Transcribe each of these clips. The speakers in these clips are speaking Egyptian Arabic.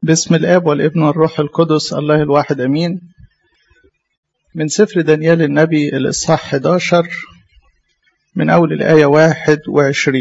باسم الآب والابن والروح القدس الله الواحد أمين من سفر دانيال النبي الإصحاح 11 من أول الآية 21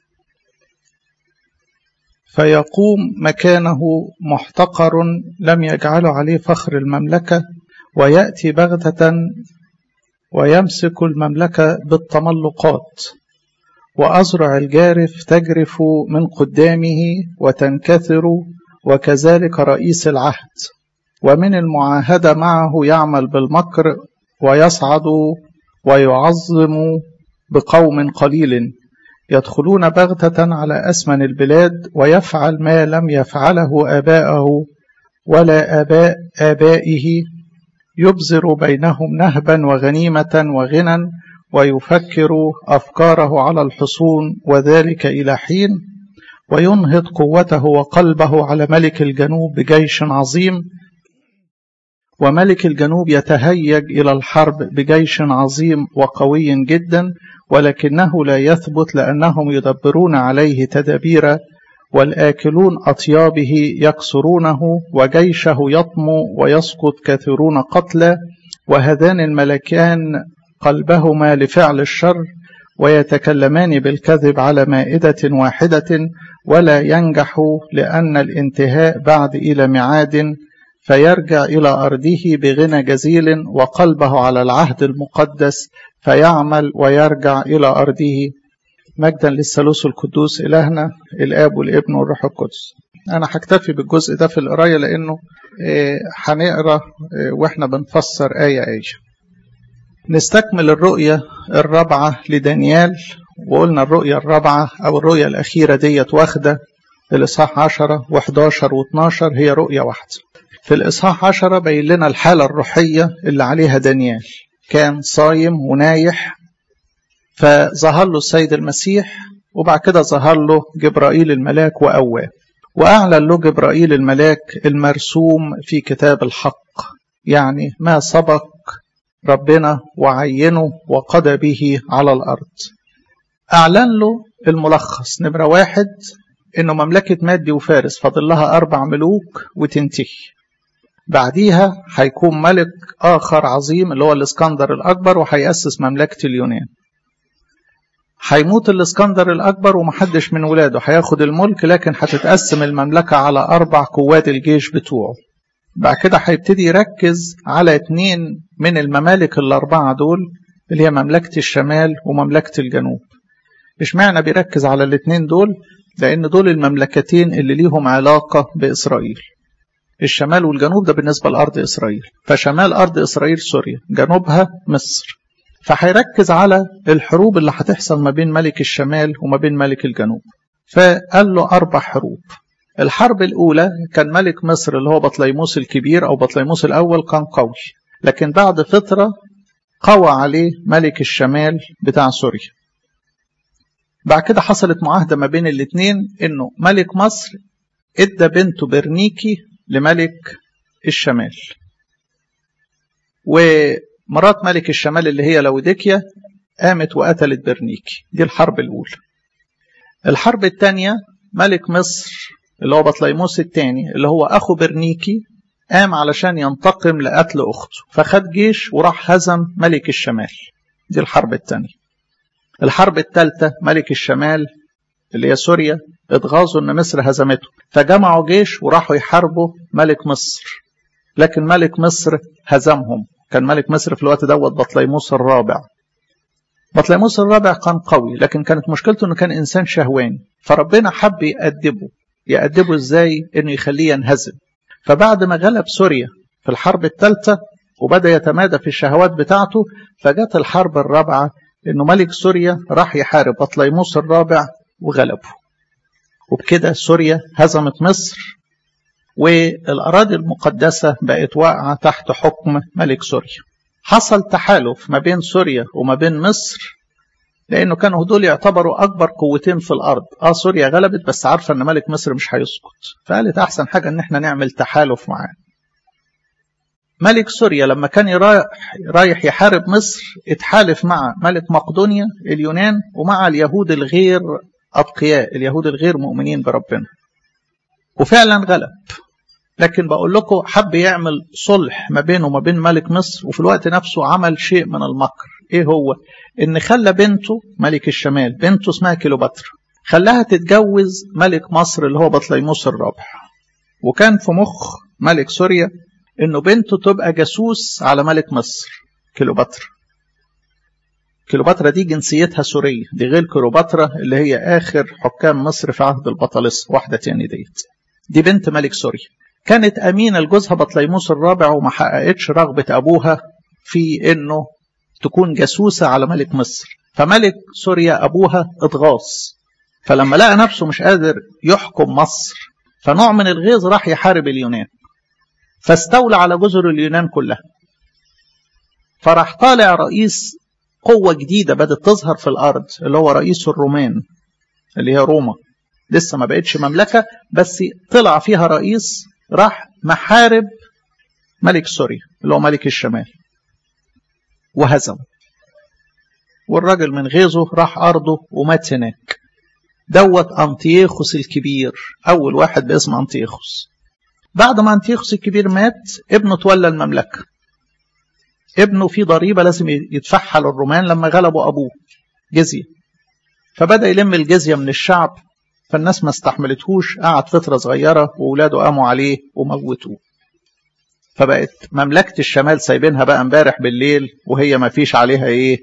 فيقوم مكانه محتقر لم يجعل عليه فخر المملكة ويأتي بغتة ويمسك المملكة بالتملقات وأزرع الجارف تجرف من قدامه وتنكثر وكذلك رئيس العهد ومن المعاهدة معه يعمل بالمكر ويصعد ويعظم بقوم قليل يدخلون بغتة على أسمن البلاد ويفعل ما لم يفعله آباءه ولا آباء آبائه يبذر بينهم نهبا وغنيمة وغنى ويفكر أفكاره على الحصون وذلك إلى حين وينهض قوته وقلبه على ملك الجنوب بجيش عظيم وملك الجنوب يتهيج إلى الحرب بجيش عظيم وقوي جدا ولكنه لا يثبت لأنهم يدبرون عليه تدابير والآكلون أطيابه يكسرونه وجيشه يطمو ويسقط كثيرون قتلى وهذان الملكان قلبهما لفعل الشر ويتكلمان بالكذب على مائدة واحدة ولا ينجح لأن الانتهاء بعد إلى معاد فيرجع إلى أرضه بغنى جزيل وقلبه على العهد المقدس فيعمل ويرجع إلى أرضه مجدا للثالوث القدوس إلهنا الآب والابن والروح القدس أنا هكتفي بالجزء ده في القراية لأنه هنقرا وإحنا بنفسر آية آية نستكمل الرؤية الرابعة لدانيال وقلنا الرؤية الرابعة أو الرؤية الأخيرة ديت واخدة الإصحاح 10 و11 و12 هي رؤية واحدة في الإصحاح 10 بين لنا الحالة الروحية اللي عليها دانيال كان صايم ونايح فظهر له السيد المسيح وبعد كده ظهر له جبرائيل الملاك وأواه وأعلن له جبرائيل الملاك المرسوم في كتاب الحق يعني ما سبق ربنا وعينه وقضى به على الأرض أعلن له الملخص نمرة واحد إنه مملكة مادي وفارس فاضل لها أربع ملوك وتنتهي بعديها هيكون ملك آخر عظيم اللي هو الإسكندر الأكبر وهيأسس مملكة اليونان هيموت الإسكندر الأكبر ومحدش من ولاده هياخد الملك لكن هتتقسم المملكة على أربع قوات الجيش بتوعه بعد كده هيبتدي يركز على اتنين من الممالك الأربعة دول اللي هي مملكة الشمال ومملكة الجنوب اشمعنى بيركز على الاتنين دول لأن دول المملكتين اللي ليهم علاقة بإسرائيل الشمال والجنوب ده بالنسبة لأرض إسرائيل فشمال أرض إسرائيل سوريا جنوبها مصر فهيركز على الحروب اللي هتحصل ما بين ملك الشمال وما بين ملك الجنوب فقال له أربع حروب الحرب الأولى كان ملك مصر اللي هو بطليموس الكبير أو بطليموس الأول كان قوي لكن بعد فترة قوى عليه ملك الشمال بتاع سوريا بعد كده حصلت معاهدة ما بين الاثنين انه ملك مصر ادى بنته برنيكي لملك الشمال ومرات ملك الشمال اللي هي لوديكيا قامت وقتلت برنيكي دي الحرب الأولى الحرب الثانية ملك مصر اللي هو بطليموس الثاني اللي هو أخو برنيكي قام علشان ينتقم لقتل أخته فخد جيش وراح هزم ملك الشمال دي الحرب الثانية الحرب الثالثة ملك الشمال اللي هي سوريا اتغاظوا ان مصر هزمته فجمعوا جيش وراحوا يحاربوا ملك مصر لكن ملك مصر هزمهم كان ملك مصر في الوقت دوت بطليموس الرابع بطليموس الرابع كان قوي لكن كانت مشكلته انه كان انسان شهواني فربنا حب يأدبه يأدبه ازاي انه يخليه ينهزم فبعد ما غلب سوريا في الحرب الثالثة وبدأ يتمادى في الشهوات بتاعته فجت الحرب الرابعة انه ملك سوريا راح يحارب بطليموس الرابع وغلبه وبكده سوريا هزمت مصر والأراضي المقدسة بقت واقعة تحت حكم ملك سوريا حصل تحالف ما بين سوريا وما بين مصر لأنه كانوا دول يعتبروا أكبر قوتين في الأرض آه سوريا غلبت بس عارفة أن ملك مصر مش هيسقط فقالت أحسن حاجة أن احنا نعمل تحالف معاه ملك سوريا لما كان رايح يحارب مصر اتحالف مع ملك مقدونيا اليونان ومع اليهود الغير أتقياء اليهود الغير مؤمنين بربنا وفعلا غلب لكن بقول لكم حب يعمل صلح ما بينه وما بين ملك مصر وفي الوقت نفسه عمل شيء من المكر ايه هو ان خلى بنته ملك الشمال بنته اسمها كيلوباترا خلاها تتجوز ملك مصر اللي هو بطليموس الرابع وكان في مخ ملك سوريا انه بنته تبقى جاسوس على ملك مصر كيلوباترا كيلوباترا دي جنسيتها سورية دي غير كيلوباترا اللي هي آخر حكام مصر في عهد البطالسة واحدة تاني ديت دي بنت ملك سوريا كانت أمينة لجوزها بطليموس الرابع وما حققتش رغبة أبوها في إنه تكون جاسوسة على ملك مصر فملك سوريا أبوها اتغاظ فلما لقى نفسه مش قادر يحكم مصر فنوع من الغيظ راح يحارب اليونان فاستولى على جزر اليونان كلها فراح طالع رئيس قوة جديدة بدأت تظهر في الأرض اللي هو رئيس الرومان اللي هي روما لسه ما بقتش مملكة بس طلع فيها رئيس راح محارب ملك سوريا اللي هو ملك الشمال وهزم والراجل من غيظه راح أرضه ومات هناك دوت أنطيخوس الكبير أول واحد باسم أنطيخوس بعد ما أنطيخوس الكبير مات ابنه تولى المملكة ابنه في ضريبة لازم يدفعها للرومان لما غلبوا أبوه جزية فبدأ يلم الجزية من الشعب فالناس ما استحملتهوش قعد فترة صغيرة وولاده قاموا عليه وموتوه فبقت مملكة الشمال سايبينها بقى امبارح بالليل وهي ما فيش عليها ايه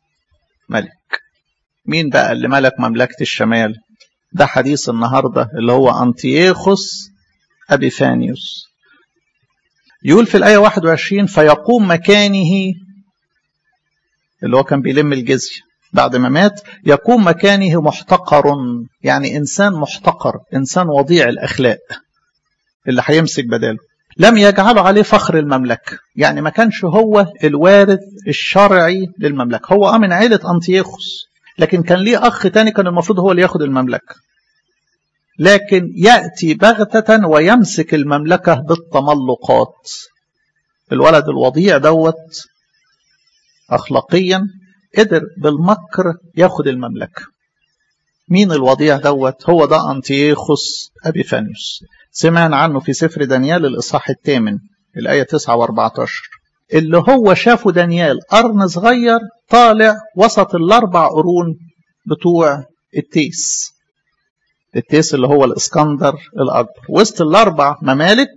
ملك مين بقى اللي ملك مملكة الشمال ده حديث النهاردة اللي هو أنتييخوس أبيفانيوس يقول في الآية 21 فيقوم مكانه اللي هو كان بيلم الجزية بعد ما مات يقوم مكانه محتقر يعني إنسان محتقر إنسان وضيع الأخلاق اللي هيمسك بداله لم يجعلوا عليه فخر المملكة يعني ما كانش هو الوارث الشرعي للمملكة هو من عيلة أنتيخوس لكن كان ليه أخ تاني كان المفروض هو اللي ياخد المملكة لكن يأتي بغتة ويمسك المملكة بالتملقات الولد الوضيع دوت أخلاقيا قدر بالمكر ياخد المملكة مين الوضيع دوت هو ده أنتيخوس أبيفانيوس سمعنا عنه في سفر دانيال الإصحاح الثامن الآية 9 و14 اللي هو شافه دانيال قرن صغير طالع وسط الأربع قرون بتوع التيس التيس اللي هو الإسكندر الأكبر وسط الأربع ممالك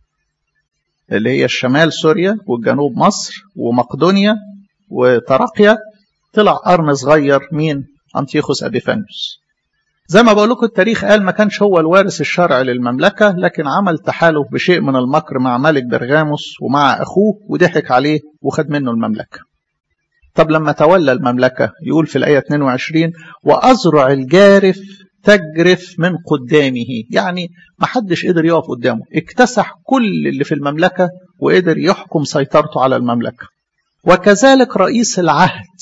اللي هي الشمال سوريا والجنوب مصر ومقدونيا وتراقيا طلع قرن صغير مين أنتيخوس أبيفانيوس زي ما بقول لكم التاريخ قال ما كانش هو الوارث الشرعي للمملكة لكن عمل تحالف بشيء من المكر مع ملك برغاموس ومع أخوه وضحك عليه وخد منه المملكة طب لما تولى المملكة يقول في الآية 22 وأزرع الجارف تجرف من قدامه يعني ما حدش قدر يقف قدامه اكتسح كل اللي في المملكة وقدر يحكم سيطرته على المملكة وكذلك رئيس العهد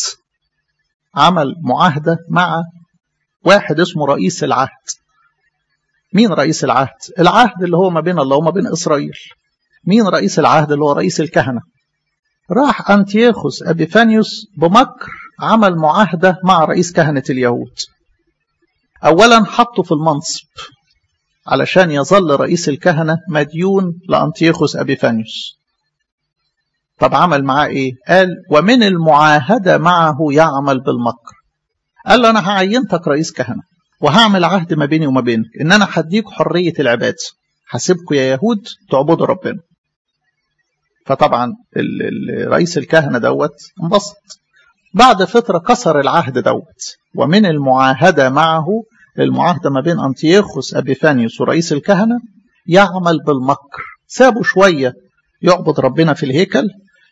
عمل معاهدة مع واحد اسمه رئيس العهد مين رئيس العهد العهد اللي هو ما بين الله وما بين إسرائيل مين رئيس العهد اللي هو رئيس الكهنة راح أنتياخوس أبيفانيوس بمكر عمل معاهدة مع رئيس كهنة اليهود أولا حطه في المنصب علشان يظل رئيس الكهنة مديون لأنتيخوس أبيفانيوس طب عمل معاه إيه قال ومن المعاهدة معه يعمل بالمكر قال له أنا هعينتك رئيس كهنة وهعمل عهد ما بيني وما بينك إن أنا هديك حرية العبادة هسيبكم يا يهود تعبدوا ربنا فطبعا رئيس الكهنة دوت انبسط بعد فترة كسر العهد دوت ومن المعاهدة معه المعاهدة ما بين أنتيخوس أبيفانيوس ورئيس الكهنة يعمل بالمكر سابوا شوية يعبد ربنا في الهيكل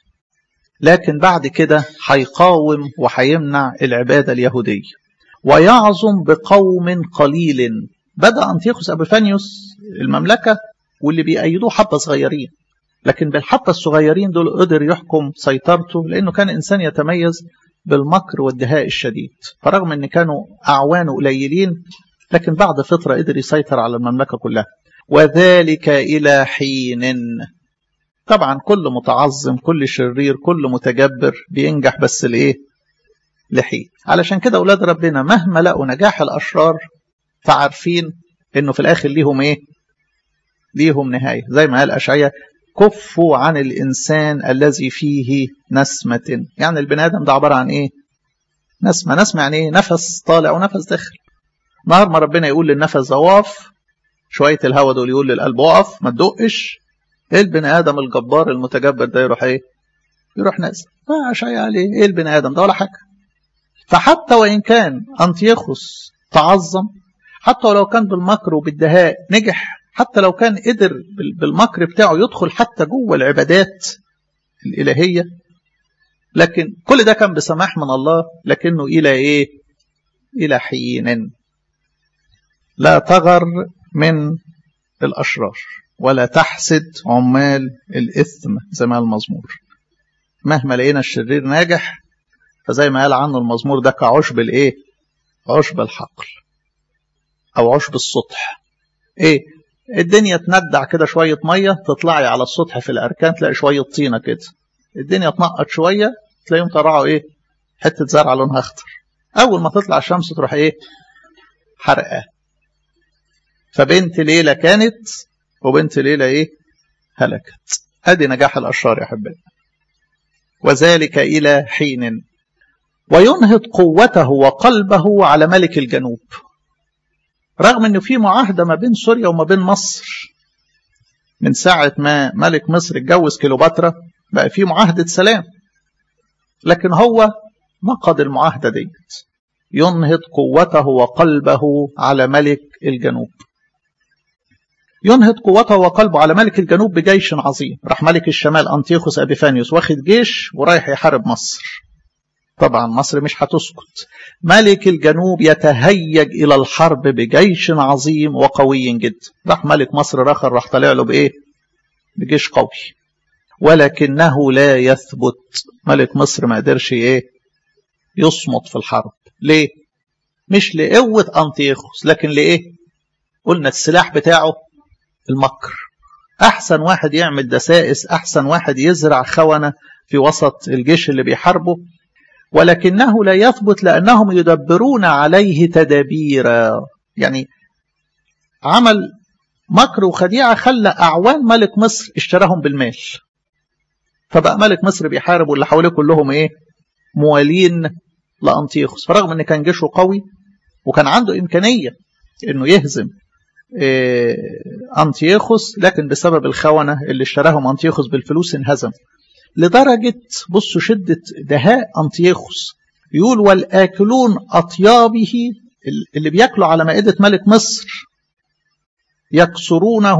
لكن بعد كده هيقاوم وهيمنع العبادة اليهودية ويعظم بقوم قليل بدأ أنتيخوس أبيفانيوس المملكة واللي بيأيدوه حبة صغيرين لكن بالحبة الصغيرين دول قدر يحكم سيطرته لأنه كان إنسان يتميز بالمكر والدهاء الشديد فرغم أن كانوا أعوانه قليلين لكن بعد فترة قدر يسيطر على المملكة كلها وذلك إلى حين طبعا كل متعظم كل شرير كل متجبر بينجح بس لإيه لحين علشان كده أولاد ربنا مهما لقوا نجاح الأشرار فعارفين إنه في الآخر ليهم إيه ليهم نهاية زي ما قال أشعية كفوا عن الإنسان الذي فيه نسمة يعني البني آدم ده عبارة عن إيه نسمة نسمة يعني إيه نفس طالع ونفس داخل نهار ما ربنا يقول للنفس ده وقف شوية الهوا دول يقول للقلب وقف ما تدقش ايه البني ادم الجبار المتجبر ده يروح ايه يروح نازل ما أشعية عليه ايه البني ادم ده ولا حاجة فحتى وإن كان أنتيخوس تعظم حتى ولو كان بالمكر وبالدهاء نجح حتى لو كان قدر بالمكر بتاعه يدخل حتى جوه العبادات الإلهية لكن كل ده كان بسماح من الله لكنه إلى إيه إلى حين لا تغر من الأشرار ولا تحسد عمال الإثم زي ما المزمور مهما لقينا الشرير ناجح فزي ما قال عنه المزمور ده كعشب الايه عشب الحقل او عشب السطح ايه الدنيا تندع كده شوية مية تطلعي على السطح في الأركان تلاقي شوية طينة كده الدنيا تنقط شوية تلاقيهم طلعوا ايه حتة زرع لونها اخضر أول ما تطلع الشمس تروح ايه حرقة فبنت ليلة كانت وبنت ليلة ايه هلكت ادي نجاح الأشرار يا حبايبي وذلك إلى حين وينهض قوته وقلبه على ملك الجنوب رغم انه في معاهدة ما بين سوريا وما بين مصر من ساعة ما ملك مصر اتجوز كيلوباترا بقى في معاهدة سلام لكن هو نقض المعاهدة ديت ينهض قوته وقلبه على ملك الجنوب ينهض قوته وقلبه على ملك الجنوب بجيش عظيم راح ملك الشمال أنتيخوس أبيفانيوس واخد جيش ورايح يحارب مصر طبعا مصر مش هتسكت ملك الجنوب يتهيج إلى الحرب بجيش عظيم وقوي جدا راح ملك مصر رخر راح طالع له بإيه بجيش قوي ولكنه لا يثبت ملك مصر ما قدرش إيه يصمت في الحرب ليه مش لقوة أنتيخوس لكن لإيه قلنا السلاح بتاعه المكر أحسن واحد يعمل دسائس أحسن واحد يزرع خونة في وسط الجيش اللي بيحاربه ولكنه لا يثبت لأنهم يدبرون عليه تدابيرا يعني عمل مكر وخديعة خلى أعوان ملك مصر اشتراهم بالمال فبقى ملك مصر بيحارب واللي حواليه كلهم ايه موالين لأنطيخوس فرغم ان كان جيشه قوي وكان عنده إمكانية انه يهزم إيه أنطيخوس لكن بسبب الخونة اللي اشتراهم أنطيخوس بالفلوس انهزم لدرجة بصوا شدة دهاء أنطيخوس يقول والآكلون أطيابه اللي بياكلوا على مائدة ملك مصر يكسرونه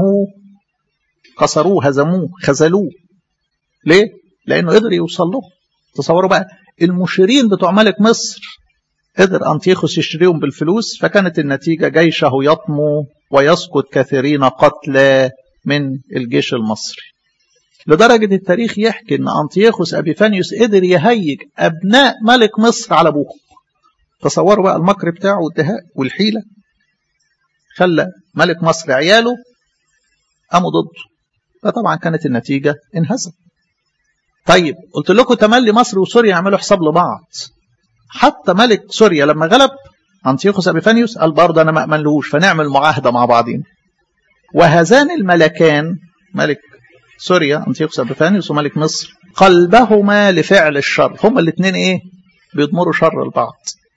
كسروه هزموه خذلوه ليه؟ لأنه قدر يوصل له تصوروا بقى المشيرين بتوع ملك مصر قدر أنطيخوس يشتريهم بالفلوس فكانت النتيجة جيشه يطمو ويسقط كثيرين قتلى من الجيش المصري لدرجة التاريخ يحكي أن أنطيخوس أبيفانيوس قدر يهيج أبناء ملك مصر على أبوه تصوروا بقى المكر بتاعه والدهاء والحيلة خلى ملك مصر عياله قاموا ضده فطبعا كانت النتيجة انهزم طيب قلت لكم تملي مصر وسوريا يعملوا حساب لبعض حتى ملك سوريا لما غلب أنطيخوس أبيفانيوس قال برضه أنا ما أمنلهوش فنعمل معاهدة مع بعضين وهذان الملكان ملك سوريا أنطيخوس أبيفانيوس وملك مصر قلبهما لفعل الشر هما الاثنين إيه بيضمروا شر البعض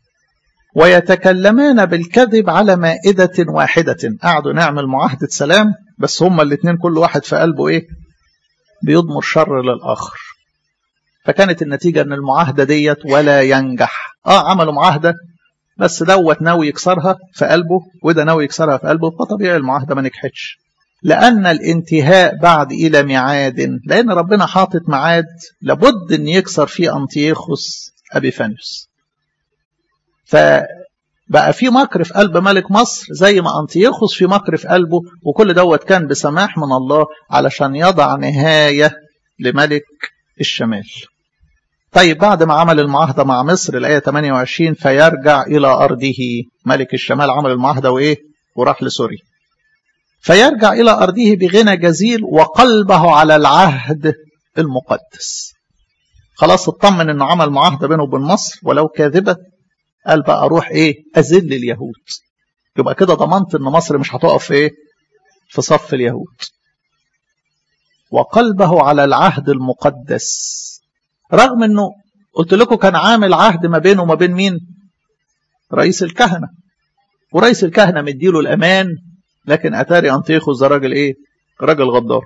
ويتكلمان بالكذب على مائدة واحدة قعدوا نعمل معاهدة سلام بس هما الاثنين كل واحد في قلبه إيه بيضمر شر للآخر فكانت النتيجة أن المعاهدة ديت ولا ينجح آه عملوا معاهدة بس دوت ناوي يكسرها في قلبه وده ناوي يكسرها في قلبه فطبيعي المعاهدة ما نجحتش لأن الانتهاء بعد إلى ميعاد لأن ربنا حاطط ميعاد لابد أن يكسر فيه أنطيخوس أبيفانيوس فبقى في مكر في قلب ملك مصر زي ما أنطيخوس في مكر في قلبه وكل دوت كان بسماح من الله علشان يضع نهاية لملك الشمال طيب بعد ما عمل المعاهدة مع مصر الآية 28 فيرجع إلى أرضه ملك الشمال عمل المعاهدة وإيه وراح لسوريا فيرجع إلى أرضه بغنى جزيل وقلبه على العهد المقدس خلاص اطمن انه عمل معاهدة بينه وبين مصر ولو كاذبة قال بقى اروح ايه اذل اليهود يبقى كده ضمنت ان مصر مش هتقف ايه في صف اليهود وقلبه على العهد المقدس رغم انه قلت لكم كان عامل عهد ما بينه وما بين مين رئيس الكهنة ورئيس الكهنة مديله الأمان لكن أتاري أنطيخوس ده راجل إيه راجل غدار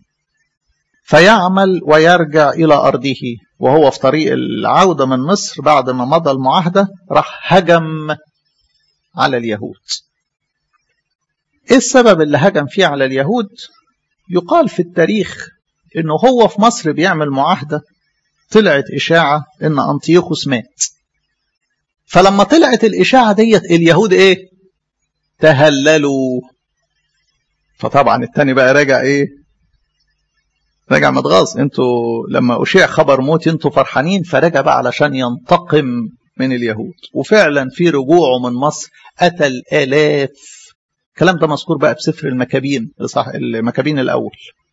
فيعمل ويرجع إلى أرضه وهو في طريق العودة من مصر بعد ما مضى المعاهدة راح هجم على اليهود إيه السبب اللي هجم فيه على اليهود يقال في التاريخ إنه هو في مصر بيعمل معاهدة طلعت إشاعة إن أنطيوخوس مات فلما طلعت الإشاعة ديت اليهود إيه تهللوا فطبعا التاني بقى راجع إيه راجع متغاظ انتوا لما أشيع خبر موت انتوا فرحانين فرجع بقى علشان ينتقم من اليهود وفعلا في رجوعه من مصر قتل آلاف الكلام ده مذكور بقى في سفر المكابين صح المكابين الأول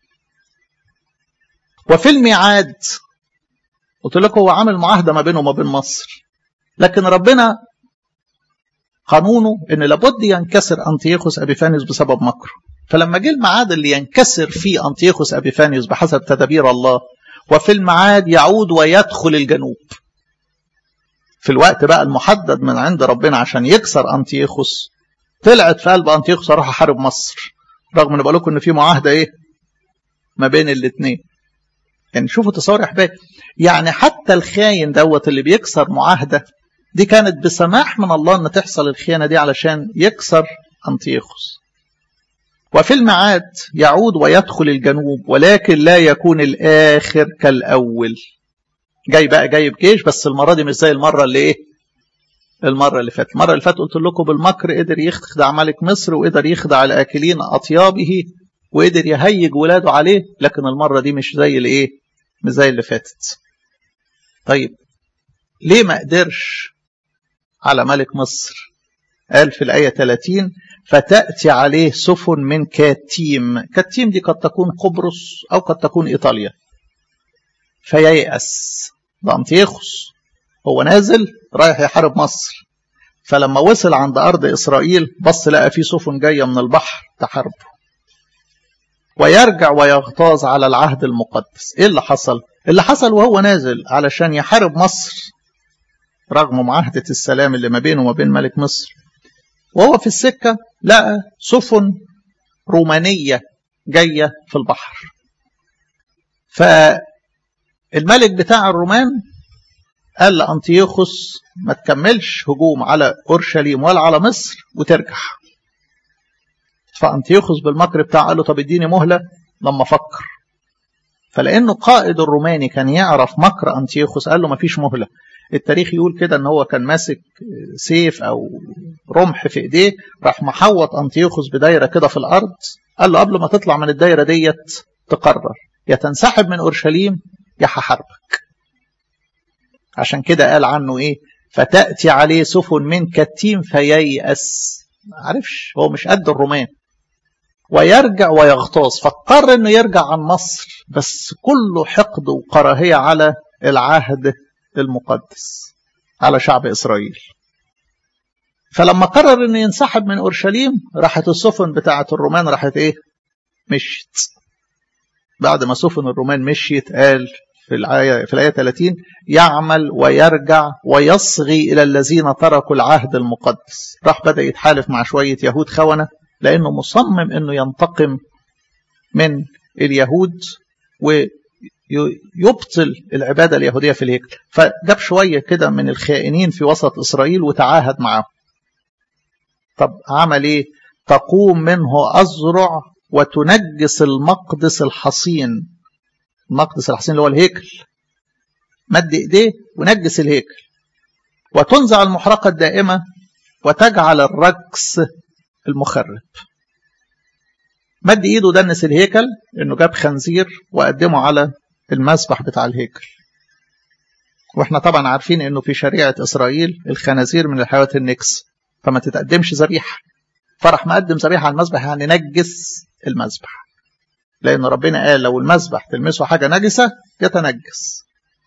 وفي الميعاد قلت لكم هو عامل معاهده ما بينه وما بين مصر لكن ربنا قانونه ان لابد ينكسر انطيوخوس ابيفانيوس بسبب مكره فلما جه الميعاد اللي ينكسر فيه انطيوخوس ابيفانيوس بحسب تدابير الله وفي الميعاد يعود ويدخل الجنوب في الوقت بقى المحدد من عند ربنا عشان يكسر انطيوخوس طلعت في قلب انطيوخوس اروح احارب مصر رغم ان بقول لكم ان في معاهده ايه ما بين الاثنين يعني شوفوا تصور يا احبابي يعني حتى الخاين دوت اللي بيكسر معاهده دي كانت بسماح من الله ان تحصل الخيانه دي علشان يكسر انطيوخوس وفي الميعاد يعود ويدخل الجنوب ولكن لا يكون الاخر كالاول جاي بقى جايب جيش بس المره دي مش زي المره اللي ايه المره اللي فاتت المره اللي فاتت قلت لكم بالمكر قدر يخدع ملك مصر وقدر يخدع الاكلين اطيابه وقدر يهيج ولاده عليه لكن المره دي مش زي الايه مش زي اللي فاتت طيب ليه ما قدرش على ملك مصر قال في الآية 30 فتأتي عليه سفن من كاتيم كاتيم دي قد تكون قبرص أو قد تكون إيطاليا فييأس ده أنتيخوس هو نازل رايح يحارب مصر فلما وصل عند أرض إسرائيل بص لقى في سفن جاية من البحر تحاربه ويرجع ويغتاظ على العهد المقدس ايه اللي حصل اللي حصل وهو نازل علشان يحارب مصر رغم معاهدة السلام اللي ما بينه وما بين ملك مصر وهو في السكة لقى سفن رومانية جاية في البحر فالملك بتاع الرومان قال لأنطيوخوس ما تكملش هجوم على أورشليم ولا على مصر وترجع فأنطيوخوس بالمكر بتاعه قال له طب اديني مهلة لما أفكر فلأنه قائد الروماني كان يعرف مكر أنطيوخوس قال له ما فيش مهلة التاريخ يقول كده ان هو كان ماسك سيف او رمح في ايديه راح محوط انطيوخوس بدايره كده في الارض قال له قبل ما تطلع من الدايره ديت تقرر يا تنسحب من اورشليم يا هحاربك عشان كده قال عنه ايه فتاتي عليه سفن من كتيم فييأس ما عرفش هو مش قد الرومان ويرجع ويغتاظ فقر انه يرجع عن مصر بس كله حقد وكراهيه على العهد المقدس على شعب إسرائيل فلما قرر أنه ينسحب من أورشليم راحت السفن بتاعة الرومان راحت إيه مشيت بعد ما سفن الرومان مشيت قال في الآية, في الآية 30 يعمل ويرجع ويصغي إلى الذين تركوا العهد المقدس راح بدأ يتحالف مع شوية يهود خونة لأنه مصمم أنه ينتقم من اليهود و يبطل العبادة اليهودية في الهيكل فجاب شوية كده من الخائنين في وسط إسرائيل وتعاهد معهم طب عمل إيه تقوم منه أزرع وتنجس المقدس الحصين المقدس الحصين اللي هو الهيكل مد إيديه ونجس الهيكل وتنزع المحرقة الدائمة وتجعل الرقص المخرب مد ايده دنس الهيكل انه جاب خنزير وقدمه على المسبح بتاع الهيكل واحنا طبعا عارفين انه في شريعة اسرائيل الخنازير من الحيوانات النكس فما تتقدمش ذبيحة فرح مقدم ذبيحة على المسبح يعني نجس المسبح لان ربنا قال لو المسبح تلمسه حاجة نجسة يتنجس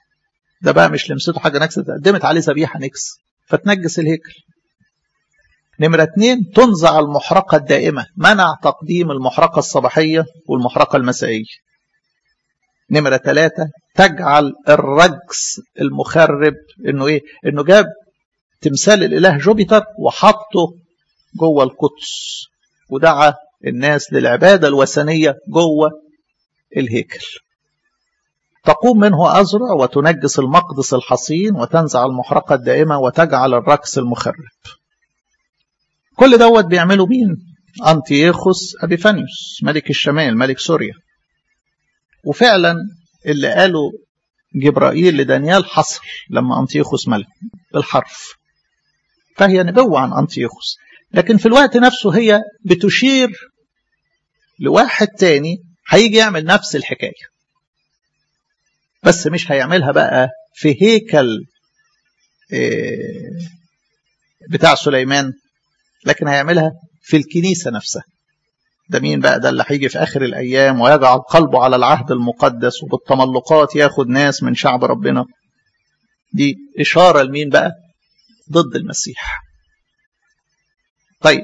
ده بقى مش لمسته حاجة نجسة تقدمت عليه ذبيحة نكس فتنجس الهيكل نمرة اتنين تنزع المحرقة الدائمة منع تقديم المحرقة الصباحية والمحرقة المسائية نمرة ثلاثة تجعل الرجس المخرب انه ايه انه جاب تمثال الاله جوبيتر وحطه جوه القدس ودعا الناس للعبادة الوثنية جوه الهيكل تقوم منه أزرع وتنجس المقدس الحصين وتنزع المحرقة الدائمة وتجعل الركس المخرب كل دوت بيعملوا مين أنتيخوس أبيفانيوس ملك الشمال ملك سوريا وفعلا اللي قاله جبرائيل لدانيال حصل لما أنتيخوس ملك بالحرف فهي نبوة عن أنتيخوس لكن في الوقت نفسه هي بتشير لواحد تاني هيجي يعمل نفس الحكاية بس مش هيعملها بقى في هيكل بتاع سليمان لكن هيعملها في الكنيسة نفسها ده مين بقى ده اللي هيجي في آخر الأيام ويجعل قلبه على العهد المقدس وبالتملقات ياخد ناس من شعب ربنا دي إشارة لمين بقى ضد المسيح طيب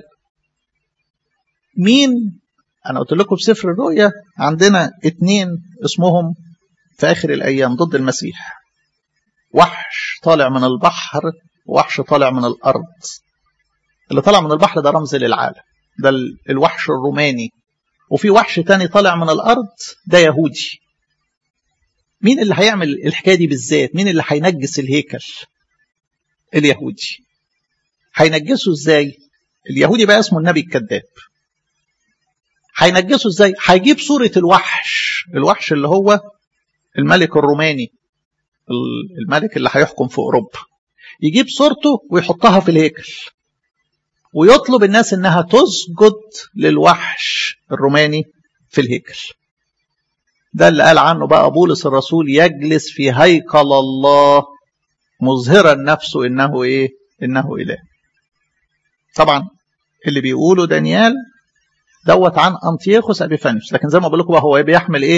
مين أنا قلت لكم في سفر الرؤيا عندنا اتنين اسمهم في آخر الأيام ضد المسيح وحش طالع من البحر ووحش طالع من الأرض اللي طالع من البحر ده رمز للعالم ده الوحش الروماني وفي وحش تاني طالع من الأرض ده يهودي مين اللي هيعمل الحكاية دي بالذات مين اللي هينجس الهيكل اليهودي هينجسه ازاي اليهودي بقى اسمه النبي الكذاب هينجسه ازاي هيجيب صورة الوحش الوحش اللي هو الملك الروماني الملك اللي هيحكم في أوروبا يجيب صورته ويحطها في الهيكل ويطلب الناس انها تسجد للوحش الروماني في الهيكل ده اللي قال عنه بقى بولس الرسول يجلس في هيكل الله مظهرا نفسه انه ايه انه اله طبعا اللي بيقوله دانيال دوت عن انطياخوس ابيفانيوس لكن زي ما بقول لكم هو بيحمل ايه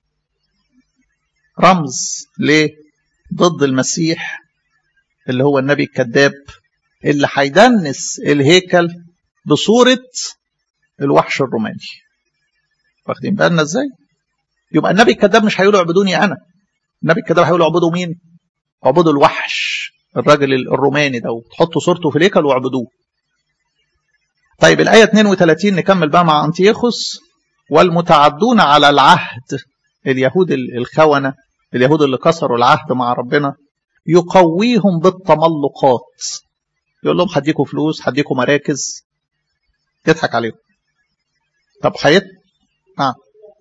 رمز ليه ضد المسيح اللي هو النبي الكذاب اللي هيدنس الهيكل بصورة الوحش الروماني واخدين بالنا ازاي يبقى النبي الكذاب مش هيقولوا اعبدوني انا النبي الكذاب هيقولوا اعبدوا مين اعبدوا الوحش الراجل الروماني ده وتحطوا صورته في الهيكل واعبدوه طيب الآية 32 نكمل بقى مع أنتيخوس والمتعدون على العهد اليهود الخونة اليهود اللي كسروا العهد مع ربنا يقويهم بالتملقات يقول لهم هديكوا فلوس هديكوا مراكز يضحك عليهم طب حيت نعم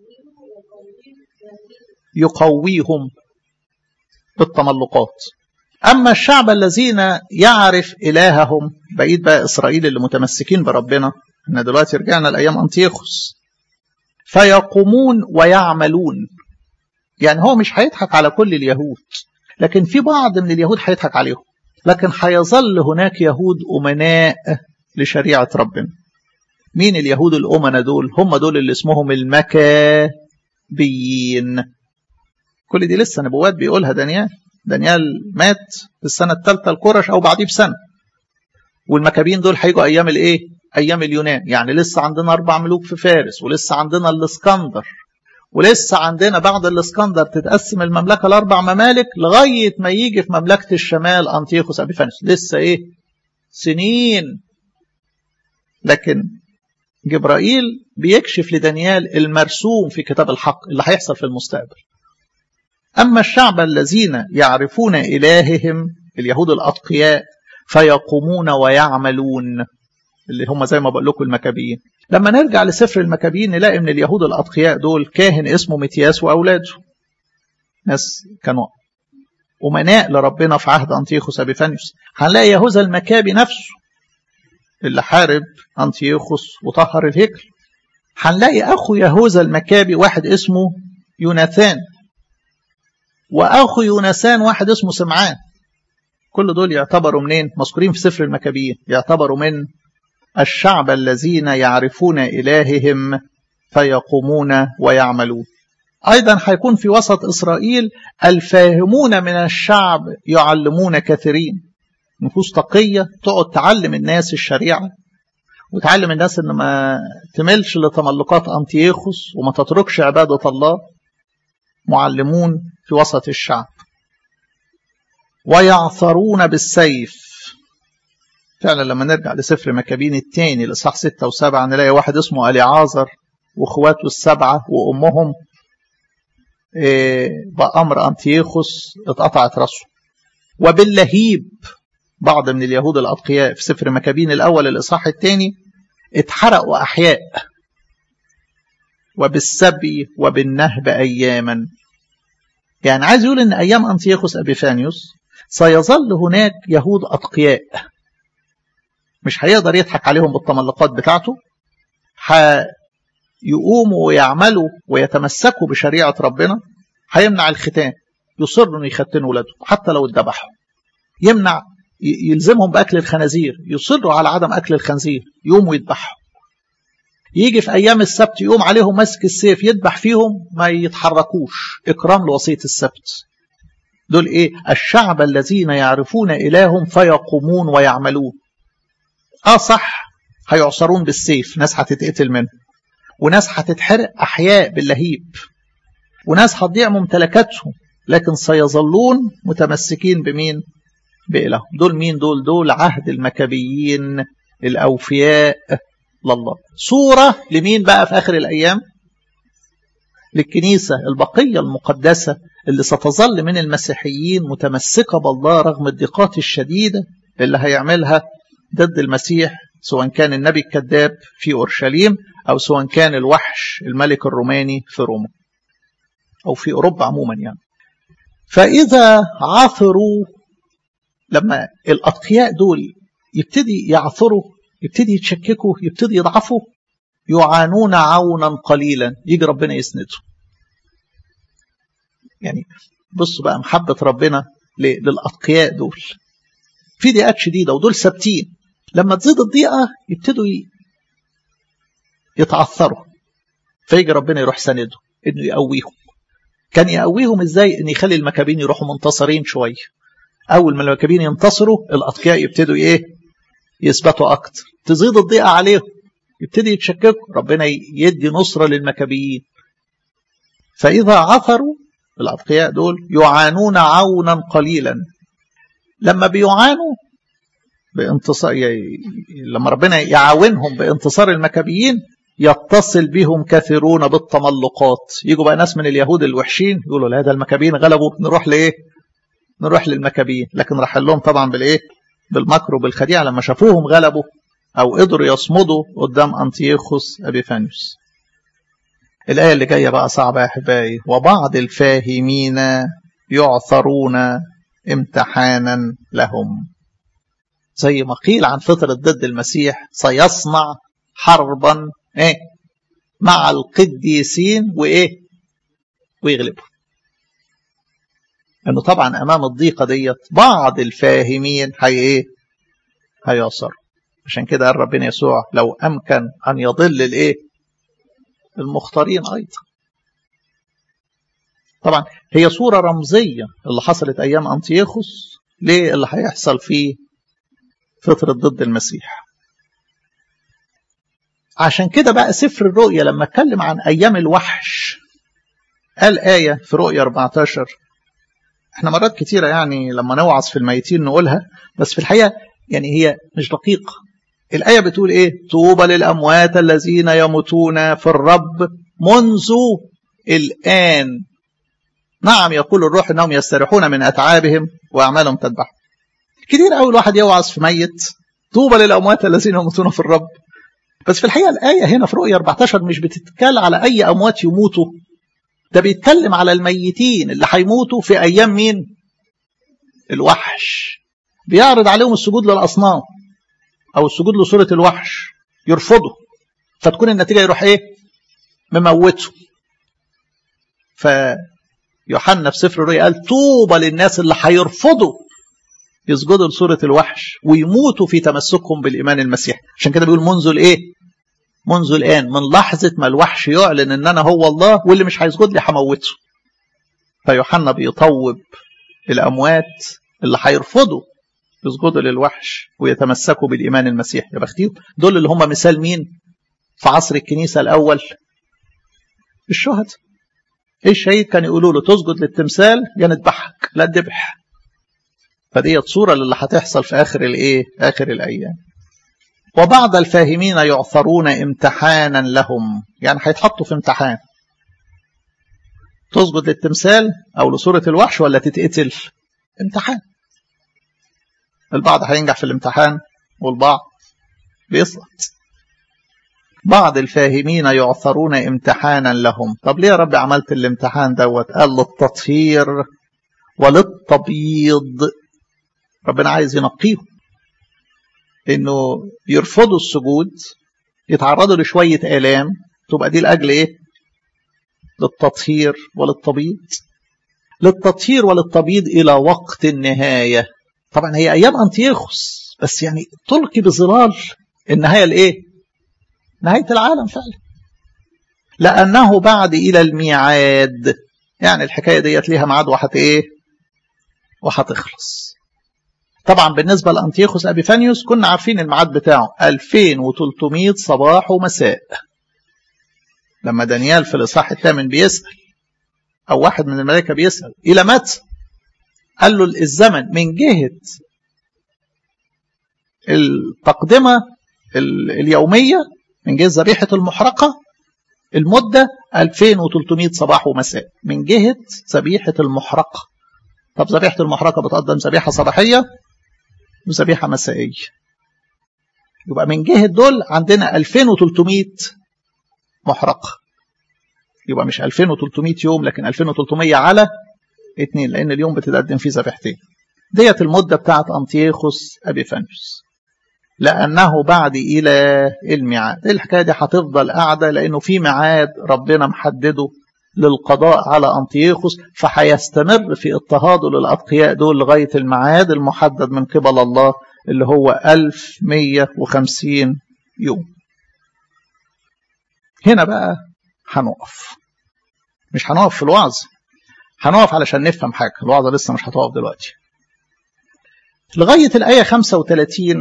يقويهم بالتملقات أما الشعب الذين يعرف إلههم بعيد بقى إسرائيل اللي متمسكين بربنا احنا دلوقتي رجعنا لأيام أنتيخوس فيقومون ويعملون يعني هو مش هيضحك على كل اليهود لكن في بعض من اليهود هيضحك عليهم لكن هيظل هناك يهود أمناء لشريعة ربنا مين اليهود الأمناء دول هم دول اللي اسمهم المكابيين كل دي لسه نبوات بيقولها دانيال دانيال مات في السنة الثالثة الكرش أو بعديه بسنة والمكابين دول هيجوا أيام الإيه؟ أيام اليونان يعني لسه عندنا أربع ملوك في فارس ولسه عندنا الإسكندر ولسه عندنا بعد الإسكندر تتقسم المملكة لأربع ممالك لغاية ما يجي في مملكة الشمال أنتيخوس أبيفانوس لسه إيه؟ سنين لكن جبرائيل بيكشف لدانيال المرسوم في كتاب الحق اللي هيحصل في المستقبل أما الشعب الذين يعرفون إلههم اليهود الأتقياء فيقومون ويعملون اللي هم زي ما بقول لكم المكابيين لما نرجع لسفر المكابيين نلاقي من اليهود الأتقياء دول كاهن اسمه متياس وأولاده ناس كانوا أمناء لربنا في عهد أنتيخوس أبيفانيوس هنلاقي يهوذا المكابي نفسه اللي حارب أنتيخوس وطهر الهيكل هنلاقي أخو يهوذا المكابي واحد اسمه يوناثان واخو يونسان واحد اسمه سمعان كل دول يعتبروا منين مذكورين في سفر المكابيين يعتبروا من الشعب الذين يعرفون إلههم فيقومون ويعملون أيضا هيكون في وسط إسرائيل الفاهمون من الشعب يعلمون كثيرين نفوس تقية تقعد تعلم الناس الشريعة وتعلم الناس ان ما تملش لتملقات انتيخوس وما تتركش عبادة الله معلمون في وسط الشعب ويعثرون بالسيف فعلا لما نرجع لسفر مكابين الثاني لصح ستة وسبعة نلاقي واحد اسمه أليعازر واخواته السبعة وأمهم بأمر أنتيخوس اتقطعت راسه وباللهيب بعض من اليهود الأتقياء في سفر مكابين الأول الإصحاح الثاني اتحرقوا أحياء وبالسبي وبالنهب أياما يعني عايز يقول إن أيام أنتيخوس أبيفانيوس سيظل هناك يهود أتقياء مش هيقدر يضحك عليهم بالتملقات بتاعته هيقوموا ويعملوا ويتمسكوا بشريعة ربنا هيمنع الختان يصروا انه يختنوا ولادهم حتى لو اتذبحوا يمنع يلزمهم باكل الخنازير يصروا على عدم اكل الخنزير يقوموا يذبحوا يجي في ايام السبت يقوم عليهم ماسك السيف يذبح فيهم ما يتحركوش اكرام لوصيه السبت دول ايه الشعب الذين يعرفون الههم فيقومون ويعملون اه صح هيعصرون بالسيف ناس هتتقتل منه وناس هتتحرق احياء باللهيب وناس هتضيع ممتلكاتهم لكن سيظلون متمسكين بمين بإله دول مين دول دول عهد المكابيين الأوفياء لله صورة لمين بقى في آخر الأيام للكنيسة البقية المقدسة اللي ستظل من المسيحيين متمسكة بالله رغم الضيقات الشديدة اللي هيعملها ضد المسيح سواء كان النبي الكذاب في أورشليم أو سواء كان الوحش الملك الروماني في روما أو في أوروبا عموما يعني فإذا عثروا لما الأتقياء دول يبتدي يعثروا يبتدي يتشككوا يبتدي يضعفوا يعانون عونا قليلا يجي ربنا يسنده يعني بصوا بقى محبة ربنا للأتقياء دول في ضيقات شديدة ودول ثابتين لما تزيد الضيقة يبتدوا يتعثروا فيجي ربنا يروح سنده انه يقويهم كان يقويهم ازاي ان يخلي المكابين يروحوا منتصرين شويه اول ما المكابين ينتصروا الاتقياء يبتدوا ايه يثبتوا اكتر تزيد الضيقه عليهم يبتدي يتشككوا ربنا يدي نصره للمكابيين فاذا عثروا الاتقياء دول يعانون عونا قليلا لما بيعانوا بانتصار لما ربنا يعاونهم بانتصار المكابيين يتصل بهم كثيرون بالتملقات يجوا بقى ناس من اليهود الوحشين يقولوا لا ده المكابين غلبوا نروح لايه نروح للمكابين لكن راح لهم طبعا بالايه بالمكر وبالخديعه لما شافوهم غلبوا او قدروا يصمدوا قدام انتيوخوس ابيفانيوس الايه اللي جايه بقى صعبه يا احبائي وبعض الفاهمين يعثرون امتحانا لهم زي ما قيل عن فطرة ضد المسيح سيصنع حربا ايه مع القديسين وايه ويغلبوا انه طبعا امام الضيقه ديت بعض الفاهمين هي ايه هيعصروا عشان كده قال ربنا يسوع لو امكن ان يضل الايه المختارين ايضا طبعا هي صورة رمزية اللي حصلت أيام أنتيوخوس ليه اللي هيحصل في فطرة ضد المسيح عشان كده بقى سفر الرؤيا لما اتكلم عن أيام الوحش قال آية في رؤيا 14 احنا مرات كتيرة يعني لما نوعظ في الميتين نقولها بس في الحقيقة يعني هي مش دقيقة الآية بتقول إيه طوبى للأموات الذين يموتون في الرب منذ الآن نعم يقول الروح انهم يستريحون من اتعابهم واعمالهم تذبح كتير قوي الواحد يوعظ في ميت طوبى للاموات الذين يموتون في الرب بس في الحقيقه الايه هنا في رؤيا 14 مش بتتكلم على اي اموات يموتوا ده بيتكلم على الميتين اللي هيموتوا في ايام مين الوحش بيعرض عليهم السجود للاصنام او السجود لصوره الوحش يرفضوا فتكون النتيجه يروح ايه مموته ف يوحنا في سفر الرؤيا قال طوبى للناس اللي هيرفضوا يسجدوا لصورة الوحش ويموتوا في تمسكهم بالإيمان المسيحي عشان كده بيقول منذ الإيه؟ منذ الآن من لحظة ما الوحش يعلن إن أنا هو الله واللي مش هيسجد لي هموته فيوحنا بيطوب الأموات اللي هيرفضوا يسجدوا للوحش ويتمسكوا بالإيمان المسيحي يا بختيهم دول اللي هم مثال مين في عصر الكنيسة الأول الشهداء ايه الشهيد كان يقولوا له تسجد للتمثال يا نذبحك لا تذبح فدي صورة للي هتحصل في آخر الإيه آخر الأيام وبعض الفاهمين يعثرون امتحانا لهم يعني هيتحطوا في امتحان تسجد للتمثال أو لصورة الوحش ولا تتقتل امتحان البعض هينجح في الامتحان والبعض بيسقط بعض الفاهمين يعثرون امتحانا لهم طب ليه يا رب عملت الامتحان دوت قال للتطهير وللتبييض ربنا عايز ينقيهم انه يرفضوا السجود يتعرضوا لشوية آلام تبقى دي لأجل ايه للتطهير وللتبييض للتطهير وللتبييض إلى وقت النهاية طبعا هي أيام أنتيخوس بس يعني تلقي بظلال النهاية الإيه نهاية العالم فعلا لأنه بعد إلى الميعاد يعني الحكاية ديت ليها ميعاد وحت إيه وهتخلص طبعا بالنسبة لأنتيخوس أبيفانيوس كنا عارفين الميعاد بتاعه 2300 صباح ومساء لما دانيال في الإصحاح الثامن بيسأل أو واحد من الملائكة بيسأل إلى متى قال له الزمن من جهة التقدمة اليومية من جهة ذبيحة المحرقة المدة 2300 صباح ومساء من جهة ذبيحة المحرقة طب ذبيحة المحرقة بتقدم ذبيحة صباحية وذبيحة مسائية يبقى من جهة دول عندنا 2300 محرقة يبقى مش 2300 يوم لكن 2300 على اثنين لأن اليوم بتتقدم فيه ذبيحتين ديت المدة بتاعت أنتيخوس أبيفانيوس لأنه بعد إلى الميعاد الحكاية دي هتفضل قاعدة لأنه في ميعاد ربنا محدده للقضاء على أنطيخوس فهيستمر في اضطهاده للأتقياء دول لغاية الميعاد المحدد من قبل الله اللي هو 1150 يوم هنا بقى هنقف مش هنقف في الوعظ هنقف علشان نفهم حاجة الوعظة لسه مش هتقف دلوقتي لغاية الآية 35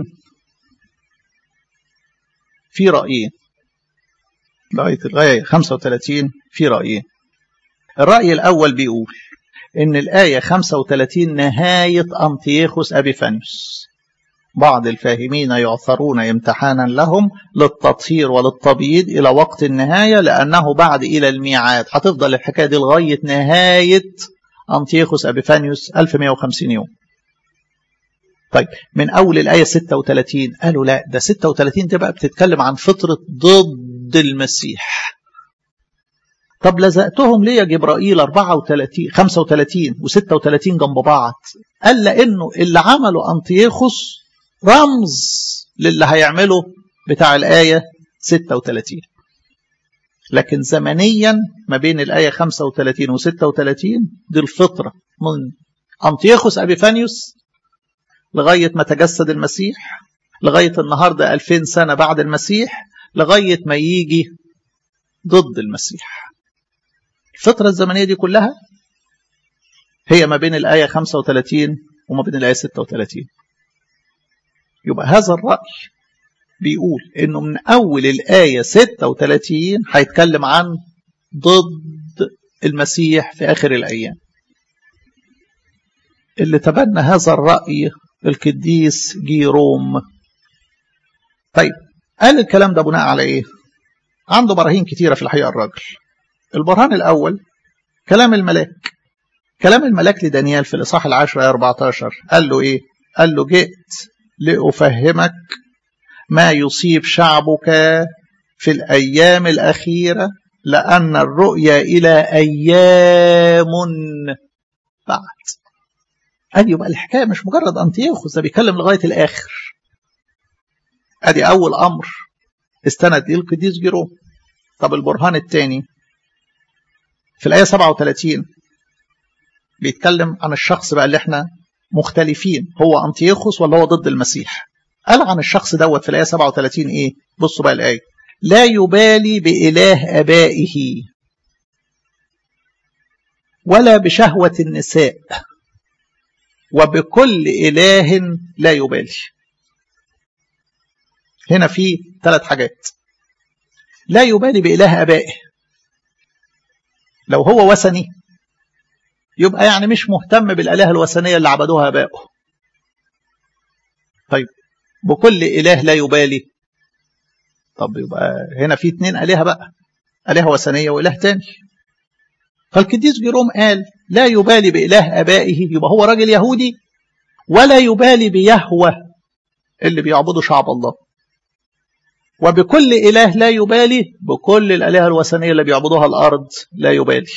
في رأيين لغاية الآية 35 في رأيين الرأي الأول بيقول إن الآية 35 نهاية أنتيخوس أبيفانيوس بعض الفاهمين يعثرون امتحانا لهم للتطهير وللتبييض إلى وقت النهاية لأنه بعد إلى الميعاد هتفضل الحكاية دي لغاية نهاية أنتيخوس أبيفانيوس 1150 يوم طيب من أول الآية 36 قالوا لا ده 36 دي بقى بتتكلم عن فطرة ضد المسيح طب لزقتهم ليه يا جبرائيل 34 35 و36 جنب بعض قال لأنه اللي عمله أنطيخوس رمز للي هيعمله بتاع الآية 36 لكن زمنيا ما بين الآية 35 و 36 دي الفطرة من أنطيخوس أبيفانيوس لغاية ما تجسد المسيح لغاية النهاردة 2000 سنة بعد المسيح لغاية ما يجي ضد المسيح الفترة الزمنية دي كلها هي ما بين الآية 35 وما بين الآية 36 يبقى هذا الرأي بيقول انه من اول الآية 36 هيتكلم عن ضد المسيح في آخر الأيام اللي تبنى هذا الرأي القديس جيروم طيب قال الكلام ده بناء على ايه عنده براهين كتيرة في الحقيقة الراجل البرهان الأول كلام الملاك كلام الملاك لدانيال في الإصحاح العاشر آية 14 قال له إيه؟ قال له جئت لأفهمك ما يصيب شعبك في الأيام الأخيرة لأن الرؤيا إلى أيام بعد أدي يبقى الحكاية مش مجرد أنتيوخوس ده بيتكلم لغاية الآخر أدي أول أمر استند ليه القديس جيروم طب البرهان الثاني في الآية 37 بيتكلم عن الشخص بقى اللي احنا مختلفين هو أنتيوخوس ولا هو ضد المسيح قال عن الشخص دوت في الآية 37 إيه بصوا بقى الآية لا يبالي بإله أبائه ولا بشهوة النساء وبكل إله لا يبالي هنا في ثلاث حاجات لا يبالي بإله أبائه لو هو وثني يبقى يعني مش مهتم بالآلهة الوثنية اللي عبدوها أبائه طيب بكل إله لا يبالي طب يبقى هنا في اتنين آلهة بقى آلهة وثنية وإله تاني فالقديس جيروم قال لا يبالي بإله أبائه يبقى هو راجل يهودي ولا يبالي بيهوى اللي بيعبدوا شعب الله وبكل إله لا يبالي بكل الآلهة الوثنية اللي بيعبدوها الأرض لا يبالي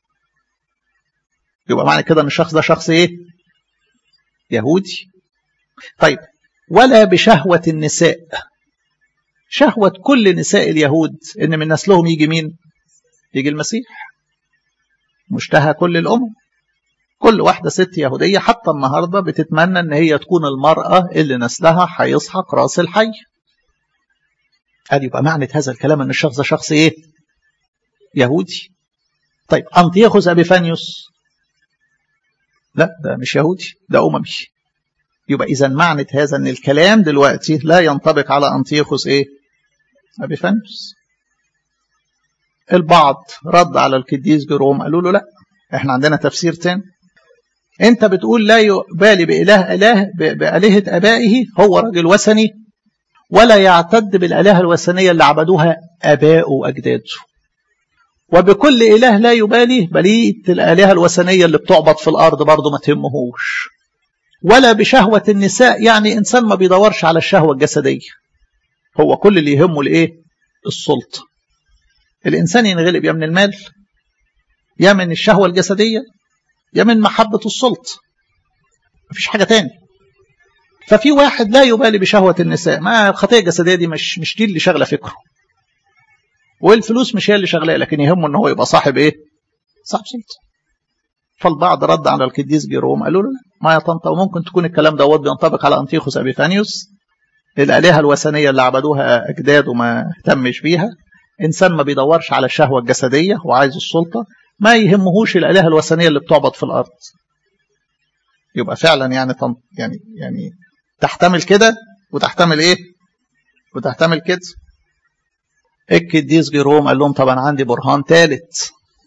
يبقى معنى كده أن الشخص ده شخص إيه يهودي طيب ولا بشهوة النساء شهوة كل نساء اليهود إن من نسلهم يجي مين يجي المسيح مشتهى كل الأمم كل واحدة ست يهودية حتى النهاردة بتتمنى ان هي تكون المرأة اللي نسلها هيسحق راس الحي ادي يبقى معنى هذا الكلام ان الشخص ده شخص ايه يهودي طيب انطيخوس ابيفانيوس لا ده مش يهودي ده اممي يبقى اذا معنى هذا ان الكلام دلوقتي لا ينطبق على انطيخوس ايه ابيفانيوس البعض رد على القديس جيروم قالوا له لا احنا عندنا تفسير تاني انت بتقول لا يبالي بإله إله بآلهة أبائه هو راجل وثني ولا يعتد بالآلهة الوثنية اللي عبدوها أباؤه وأجداده وبكل إله لا يبالي بلية الآلهة الوثنية اللي بتعبد في الأرض برضه ما تهمهوش ولا بشهوة النساء يعني إنسان ما بيدورش على الشهوة الجسدية هو كل اللي يهمه الإيه السلطة الإنسان ينغلب يا من المال يا من الشهوة الجسدية يا من محبة السلطة مفيش حاجة تاني ففي واحد لا يبالي بشهوة النساء ما الخطية الجسدية دي مش مش دي اللي شغلة فكره والفلوس مش هي اللي شغلاه لكن يهمه ان هو يبقى صاحب ايه صاحب سلطة فالبعض رد على القديس جيروم قالوا له ما يا طنطا وممكن تكون الكلام دوت بينطبق على انطيخوس ابيفانيوس الالهه الوثنيه اللي عبدوها اجداده ما اهتمش بيها انسان ما بيدورش على الشهوه الجسديه وعايز السلطه ما يهمهوش الالهه الوثنيه اللي بتعبد في الارض يبقى فعلا يعني طن... يعني يعني تحتمل كده وتحتمل ايه وتحتمل كده القديس جيروم قال لهم طبعا عندي برهان ثالث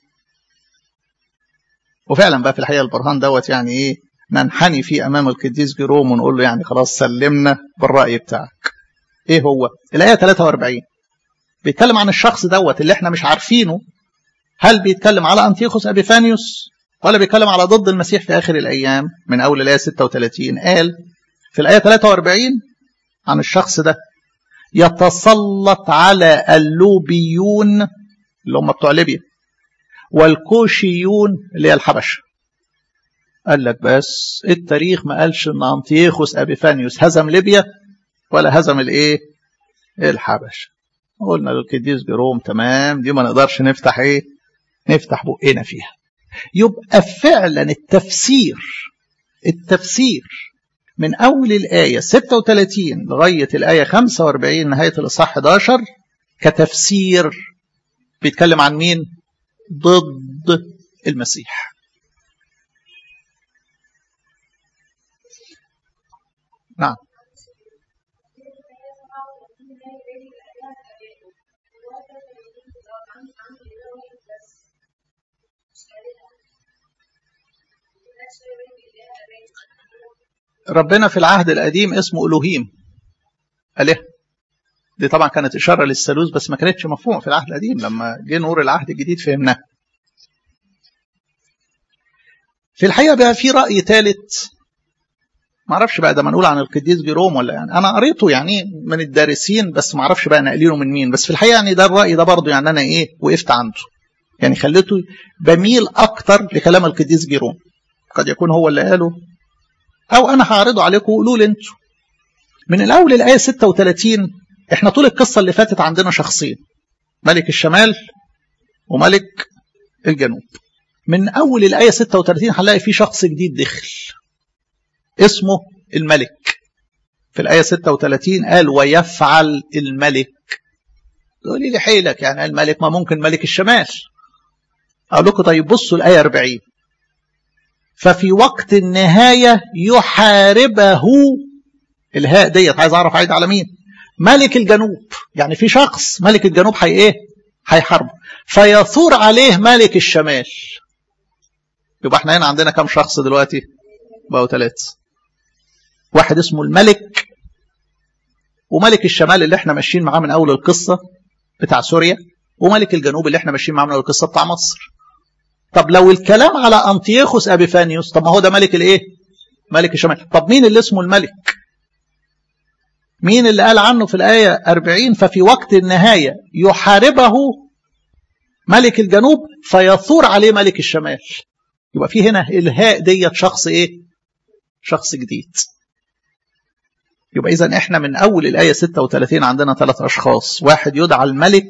وفعلا بقى في الحقيقه البرهان دوت يعني ايه ننحني فيه امام القديس جيروم ونقول له يعني خلاص سلمنا بالراي بتاعك ايه هو الايه 43 بيتكلم عن الشخص دوت اللي احنا مش عارفينه هل بيتكلم على انتيخوس ابيفانيوس ولا بيتكلم على ضد المسيح في اخر الايام من اول الايه 36 قال في الايه 43 عن الشخص ده يتسلط على اللوبيون اللي هم بتوع ليبيا والكوشيون اللي هي الحبشه قال لك بس التاريخ ما قالش ان انتيخوس ابيفانيوس هزم ليبيا ولا هزم الايه الحبشه قلنا للقديس جيروم تمام دي ما نقدرش نفتح ايه نفتح بقنا فيها يبقى فعلا التفسير التفسير من أول الآية 36 لغاية الآية 45 نهاية الإصحاح 11 كتفسير بيتكلم عن مين؟ ضد المسيح نعم ربنا في العهد القديم اسمه ألوهيم أله دي طبعا كانت إشارة للثالوث بس ما كانتش مفهومة في العهد القديم لما جه نور العهد الجديد فهمناه في الحقيقة بقى في رأي ثالث ما اعرفش بقى ده منقول عن القديس جيروم ولا يعني انا قريته يعني من الدارسين بس ما اعرفش بقى ناقلينه من مين بس في الحقيقه يعني ده الراي ده برضه يعني انا ايه وقفت عنده يعني خليته بميل اكتر لكلام القديس جيروم قد يكون هو اللي قاله او انا هعرضه عليكم وقولوا لي انتوا من الاول الايه 36 احنا طول القصه اللي فاتت عندنا شخصين ملك الشمال وملك الجنوب من اول الايه 36 هنلاقي في شخص جديد دخل اسمه الملك في الآية 36 قال ويفعل الملك تقولي لي حيلك يعني الملك ما ممكن ملك الشمال أقول لكم طيب بصوا الآية 40 ففي وقت النهاية يحاربه الهاء ديت عايز اعرف عايد على مين ملك الجنوب يعني في شخص ملك الجنوب هي ايه هيحاربه فيثور عليه ملك الشمال يبقى احنا هنا عندنا كم شخص دلوقتي بقوا ثلاثة واحد اسمه الملك وملك الشمال اللي احنا ماشيين معاه من اول القصة بتاع سوريا وملك الجنوب اللي احنا ماشيين معاه من اول القصة بتاع مصر طب لو الكلام على انطيوخوس ابيفانيوس طب ما هو ده ملك الايه ملك الشمال طب مين اللي اسمه الملك مين اللي قال عنه في الآية 40 ففي وقت النهاية يحاربه ملك الجنوب فيثور عليه ملك الشمال يبقى في هنا الهاء ديت شخص ايه شخص جديد يبقى اذا احنا من اول الايه 36 عندنا ثلاث اشخاص واحد يدعى الملك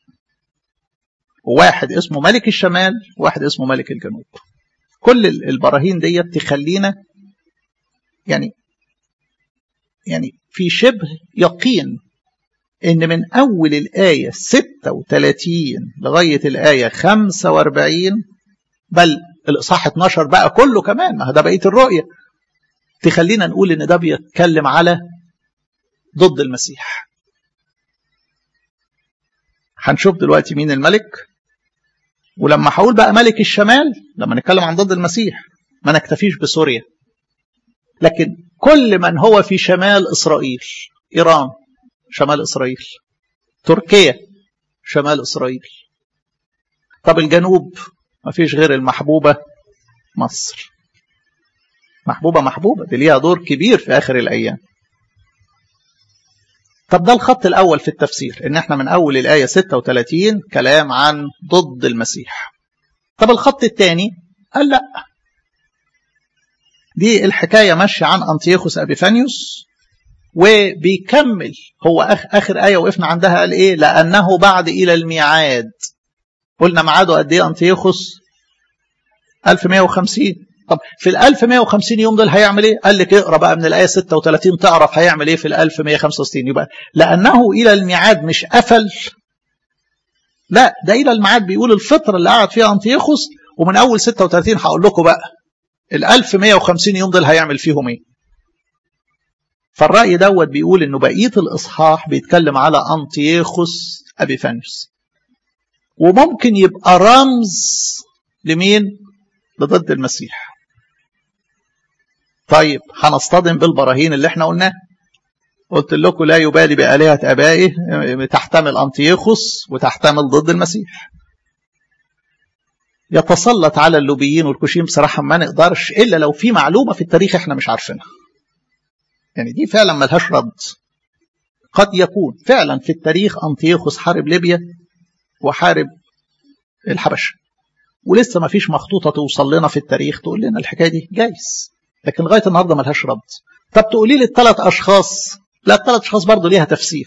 وواحد اسمه ملك الشمال وواحد اسمه ملك الجنوب كل البراهين ديت تخلينا يعني يعني في شبه يقين ان من اول الايه 36 لغايه الايه 45 بل الاصحاح 12 بقى كله كمان ما ده بقيه الرؤيه تخلينا نقول ان ده بيتكلم على ضد المسيح هنشوف دلوقتي مين الملك ولما هقول بقى ملك الشمال لما نتكلم عن ضد المسيح ما نكتفيش بسوريا لكن كل من هو في شمال إسرائيل إيران شمال إسرائيل تركيا شمال إسرائيل طب الجنوب ما فيش غير المحبوبة مصر محبوبة محبوبة دي ليها دور كبير في آخر الأيام طب ده الخط الأول في التفسير إن احنا من أول الآية 36 كلام عن ضد المسيح طب الخط الثاني قال لا دي الحكاية ماشية عن أنطيوخوس أبيفانيوس وبيكمل هو أخ آخر آية وقفنا عندها قال إيه لأنه بعد إلى الميعاد قلنا ميعاده قد إيه أنطيوخوس 1150 طب في ال 1150 يوم دول هيعمل ايه؟ قال لك اقرا بقى من الايه 36 تعرف هيعمل ايه في ال 1165 يبقى لانه الى الميعاد مش قفل لا ده الى الميعاد بيقول الفتره اللي قعد فيها انطيوخوس ومن اول 36 هقول لكم بقى ال 1150 يوم دول هيعمل فيهم ايه؟ فالرأي دوت بيقول انه بقية الاصحاح بيتكلم على انطيوخوس ابيفانيوس وممكن يبقى رمز لمين؟ لضد المسيح طيب هنصطدم بالبراهين اللي احنا قلناه قلت لكم لا يبالي بآلهة أبائه تحتمل أنطيوخوس وتحتمل ضد المسيح يتسلط على اللوبيين والكوشين بصراحة ما نقدرش إلا لو في معلومة في التاريخ احنا مش عارفينها يعني دي فعلا ملهاش رد قد يكون فعلا في التاريخ أنطيوخوس حارب ليبيا وحارب الحبشه ولسه ما فيش مخطوطه توصل لنا في التاريخ تقول لنا الحكايه دي جايز لكن لغايه النهارده ملهاش رد طب تقولي لي الثلاث اشخاص لا الثلاث اشخاص برضه ليها تفسير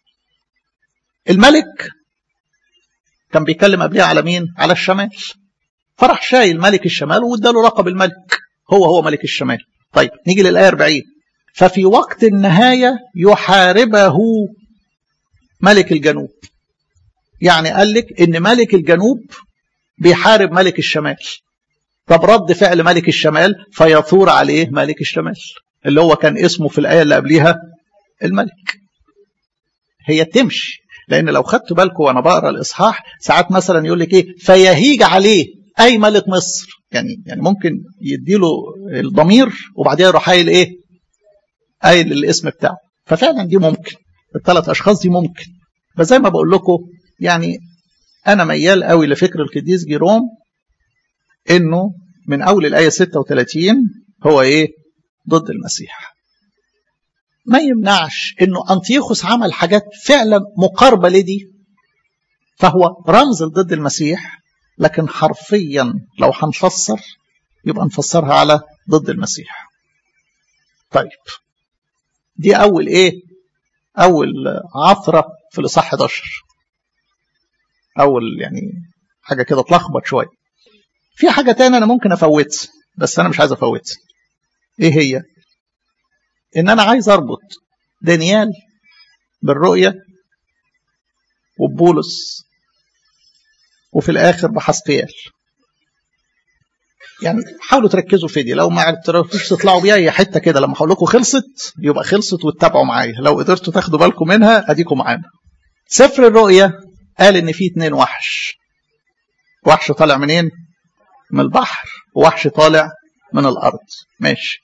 الملك كان بيتكلم قبلها على مين على الشمال فراح شايل ملك الشمال واداله لقب الملك هو هو ملك الشمال طيب نيجي للايه 40 ففي وقت النهايه يحاربه ملك الجنوب يعني قال لك ان ملك الجنوب بيحارب ملك الشمال طب رد فعل ملك الشمال فيثور عليه ملك الشمال اللي هو كان اسمه في الآية اللي قبليها الملك هي تمشي لأن لو خدتوا بالكم وأنا بقرأ الإصحاح ساعات مثلا يقول لك إيه فيهيج عليه أي ملك مصر يعني يعني ممكن يديله الضمير وبعدين يروح قايل إيه قايل الاسم بتاعه ففعلا دي ممكن الثلاث أشخاص دي ممكن بس زي ما بقول لكم يعني أنا ميال قوي لفكر القديس جيروم إنه من أول الآية 36 هو إيه؟ ضد المسيح. ما يمنعش إنه أنطيوخوس عمل حاجات فعلا مقاربة لدي فهو رمز ضد المسيح لكن حرفيا لو هنفسر يبقى نفسرها على ضد المسيح. طيب دي أول إيه؟ أول عثرة في الإصحاح 11 اول يعني حاجه كده تلخبط شويه في حاجه تانية انا ممكن افوتها بس انا مش عايز افوتها ايه هي ان انا عايز اربط دانيال بالرؤيه وبولس وفي الاخر بحسقيال يعني حاولوا تركزوا في دي لو ما عرفتوش تطلعوا بيها هي حته كده لما هقول لكم خلصت يبقى خلصت واتبعوا معايا لو قدرتوا تاخدوا بالكم منها اديكم معانا سفر الرؤيا قال ان في اتنين وحش وحش طالع منين من البحر ووحش طالع من الارض ماشي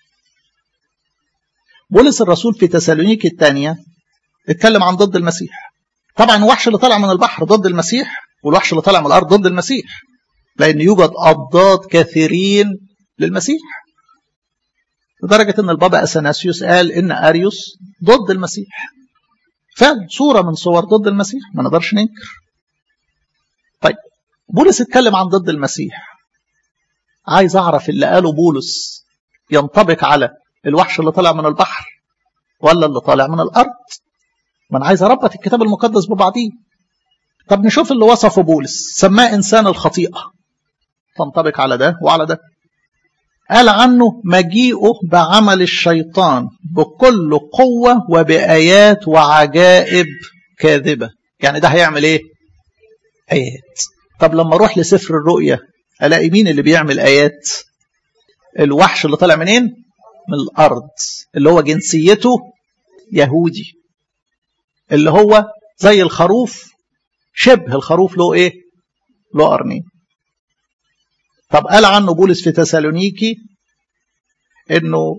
بولس الرسول في تسالونيك الثانيه اتكلم عن ضد المسيح طبعا الوحش اللي طالع من البحر ضد المسيح والوحش اللي طالع من الارض ضد المسيح لان يوجد اضداد كثيرين للمسيح لدرجه ان البابا اثناسيوس قال ان اريوس ضد المسيح فعلا صوره من صور ضد المسيح ما نقدرش ننكر طيب بولس اتكلم عن ضد المسيح عايز اعرف اللي قاله بولس ينطبق على الوحش اللي طالع من البحر ولا اللي طالع من الارض ما انا عايز اربط الكتاب المقدس ببعضيه طب نشوف اللي وصفه بولس سماه انسان الخطيئه تنطبق على ده وعلى ده قال عنه مجيئه بعمل الشيطان بكل قوة وبآيات وعجائب كاذبة يعني ده هيعمل ايه آيات طب لما اروح لسفر الرؤيا الاقي مين اللي بيعمل آيات الوحش اللي طالع منين من الأرض اللي هو جنسيته يهودي اللي هو زي الخروف شبه الخروف له ايه له قرنين طب قال عنه بولس في تسالونيكي انه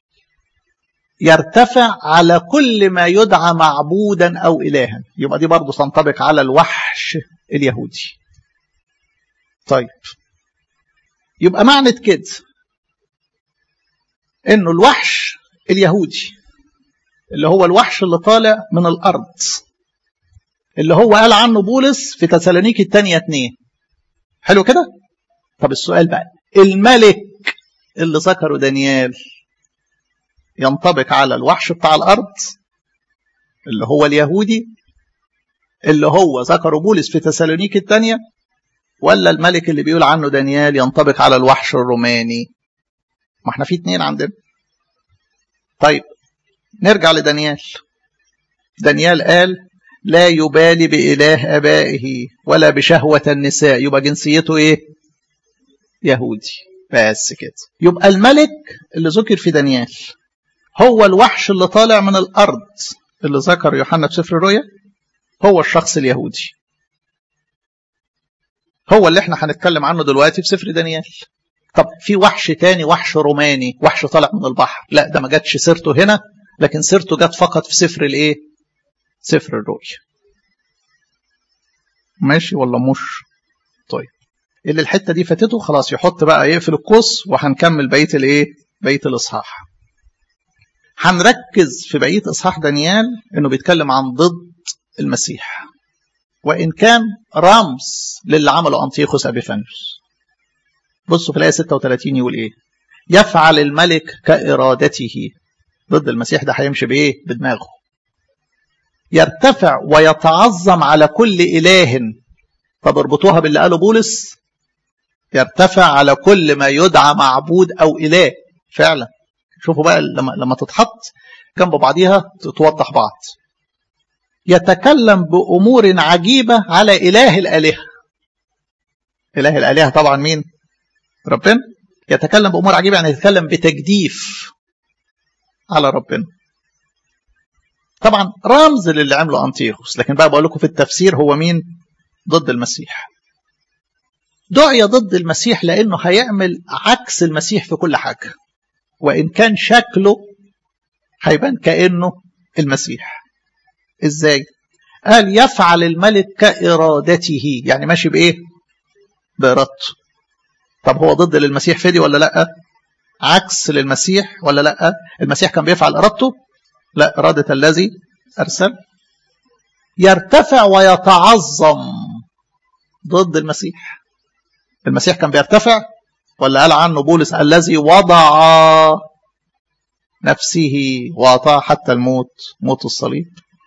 يرتفع على كل ما يدعى معبودا او الها يبقى دي برضه تنطبق على الوحش اليهودي طيب يبقى معنى كده انه الوحش اليهودي اللي هو الوحش اللي طالع من الارض اللي هو قال عنه بولس في تسالونيكي الثانيه اتنين حلو كده طب السؤال بقى الملك اللي ذكره دانيال ينطبق على الوحش بتاع الارض اللي هو اليهودي اللي هو ذكره بولس في تسالونيك الثانيه ولا الملك اللي بيقول عنه دانيال ينطبق على الوحش الروماني ما احنا في اتنين عندنا طيب نرجع لدانيال دانيال قال لا يبالي بإله أبائه ولا بشهوة النساء يبقى جنسيته إيه يهودي بس كده يبقى الملك اللي ذكر في دانيال هو الوحش اللي طالع من الأرض اللي ذكر يوحنا في سفر الرؤيا هو الشخص اليهودي هو اللي احنا هنتكلم عنه دلوقتي في سفر دانيال طب في وحش تاني وحش روماني وحش طالع من البحر لا ده ما جاتش سيرته هنا لكن سيرته جت فقط في سفر الايه سفر الرؤيا ماشي ولا مش طيب اللي الحته دي فاتته خلاص يحط بقى يقفل القوس وهنكمل بقيه الايه بقيه الاصحاح هنركز في بقيه اصحاح دانيال انه بيتكلم عن ضد المسيح وان كان رمز للي عمله انطيخوس ابيفانيوس بصوا في الايه 36 يقول ايه يفعل الملك كارادته ضد المسيح ده هيمشي بايه بدماغه يرتفع ويتعظم على كل اله طب اربطوها باللي قاله بولس يرتفع على كل ما يدعى معبود او اله فعلا شوفوا بقى لما لما تتحط جنب بعضيها توضح بعض يتكلم بامور عجيبه على اله الالهه اله الالهه طبعا مين ربنا يتكلم بامور عجيبه يعني يتكلم بتجديف على ربنا طبعا رمز للي عمله انطيخوس لكن بقى بقول لكم في التفسير هو مين ضد المسيح دعي ضد المسيح لانه هيعمل عكس المسيح في كل حاجه وان كان شكله هيبان كانه المسيح ازاي قال يفعل الملك كارادته يعني ماشي بايه بارادته طب هو ضد للمسيح فدي ولا لا عكس للمسيح ولا لا المسيح كان بيفعل ارادته لا اراده الذي ارسل يرتفع ويتعظم ضد المسيح المسيح كان بيرتفع ولا قال عنه بولس الذي وضع نفسه واطاع حتى الموت موت الصليب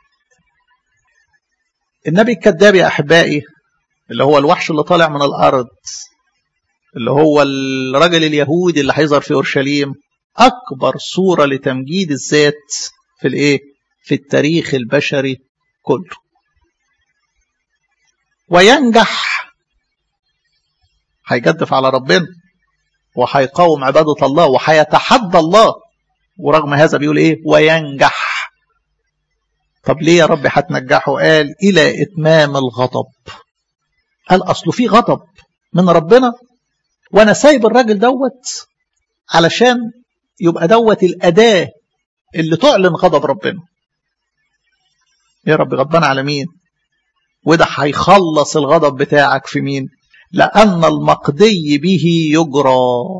النبي الكذاب يا احبائي اللي هو الوحش اللي طالع من الارض اللي هو الرجل اليهودي اللي هيظهر في اورشليم اكبر صوره لتمجيد الذات في الايه في التاريخ البشري كله وينجح هيجدف على ربنا وهيقاوم عبادة الله وهيتحدى الله ورغم هذا بيقول ايه وينجح طب ليه يا رب هتنجحه قال الى اتمام الغضب قال اصله في غضب من ربنا وانا سايب الراجل دوت علشان يبقى دوت الاداه اللي تعلن غضب ربنا يا رب غضبان على مين وده هيخلص الغضب بتاعك في مين لأن المقضي به يجرى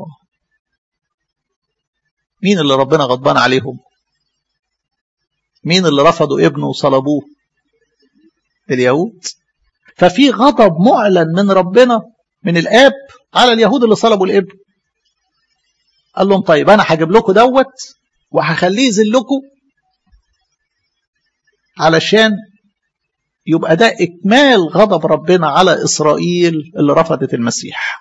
مين اللي ربنا غضبان عليهم مين اللي رفضوا ابنه وصلبوه اليهود ففي غضب معلن من ربنا من الاب على اليهود اللي صلبوا الابن قال لهم طيب انا هجيب لكم دوت وهخليه يذلكم علشان يبقى ده إكمال غضب ربنا على إسرائيل اللي رفضت المسيح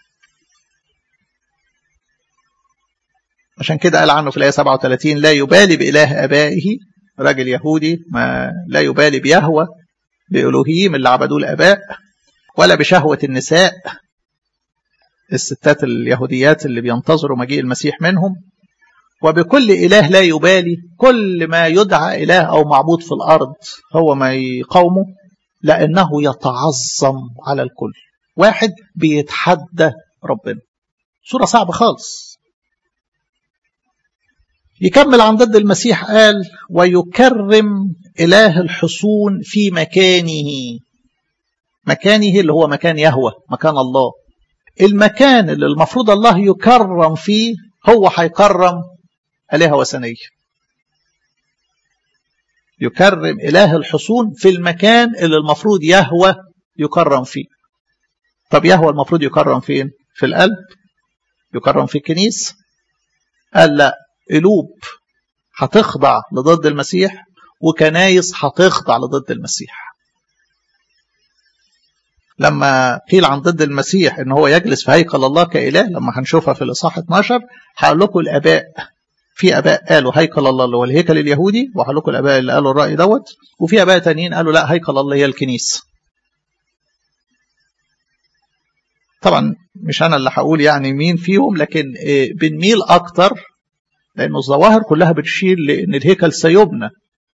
عشان كده قال عنه في الآية 37 لا يبالي بإله أبائه راجل يهودي ما لا يبالي بيهوى بإلوهيم اللي عبدوه الآباء ولا بشهوة النساء الستات اليهوديات اللي بينتظروا مجيء المسيح منهم وبكل إله لا يبالي كل ما يدعى إله أو معبود في الأرض هو ما يقاومه لأنه يتعظم على الكل واحد بيتحدى ربنا صورة صعبة خالص يكمل عن ضد المسيح قال ويكرم إله الحصون في مكانه مكانه اللي هو مكان يهوى مكان الله المكان اللي المفروض الله يكرم فيه هو هيكرم آلهة وثنية يكرم إله الحصون في المكان اللي المفروض يهوى يكرم فيه طب يهوى المفروض يكرم فين في القلب يكرم في الكنيسة قال لا قلوب هتخضع لضد المسيح وكنايس هتخضع لضد المسيح لما قيل عن ضد المسيح ان هو يجلس في هيكل الله كإله لما هنشوفها في الإصحاح 12 هقول لكم الآباء في اباء قالوا هيكل الله اللي هو الهيكل اليهودي وهقول لكم الاباء اللي قالوا الراي دوت وفي اباء تانيين قالوا لا هيكل الله هي الكنيسه طبعا مش انا اللي هقول يعني مين فيهم لكن بنميل اكتر لانه الظواهر كلها بتشير لان الهيكل سيبنى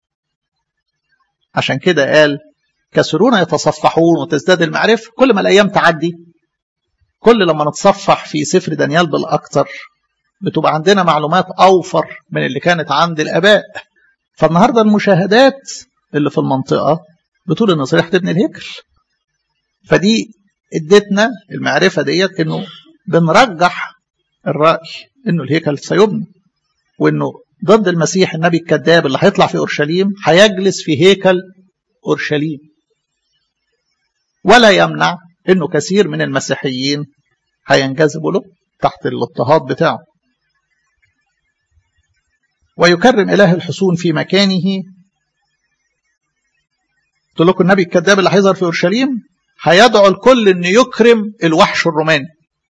عشان كده قال كثيرون يتصفحون وتزداد المعرفه كل ما الايام تعدي كل لما نتصفح في سفر دانيال بالاكثر بتبقى عندنا معلومات أوفر من اللي كانت عند الآباء فالنهاردة المشاهدات اللي في المنطقة بتقول إن صريح تبني الهيكل فدي ادتنا المعرفة ديت إنه بنرجح الرأي إنه الهيكل سيبنى وإنه ضد المسيح النبي الكذاب اللي هيطلع في أورشليم هيجلس في هيكل أورشليم ولا يمنع إنه كثير من المسيحيين هينجذبوا له تحت الاضطهاد بتاعه ويكرم إله الحصون في مكانه قلت لكم النبي الكذاب اللي هيظهر في أورشليم هيدعو الكل أن يكرم الوحش الروماني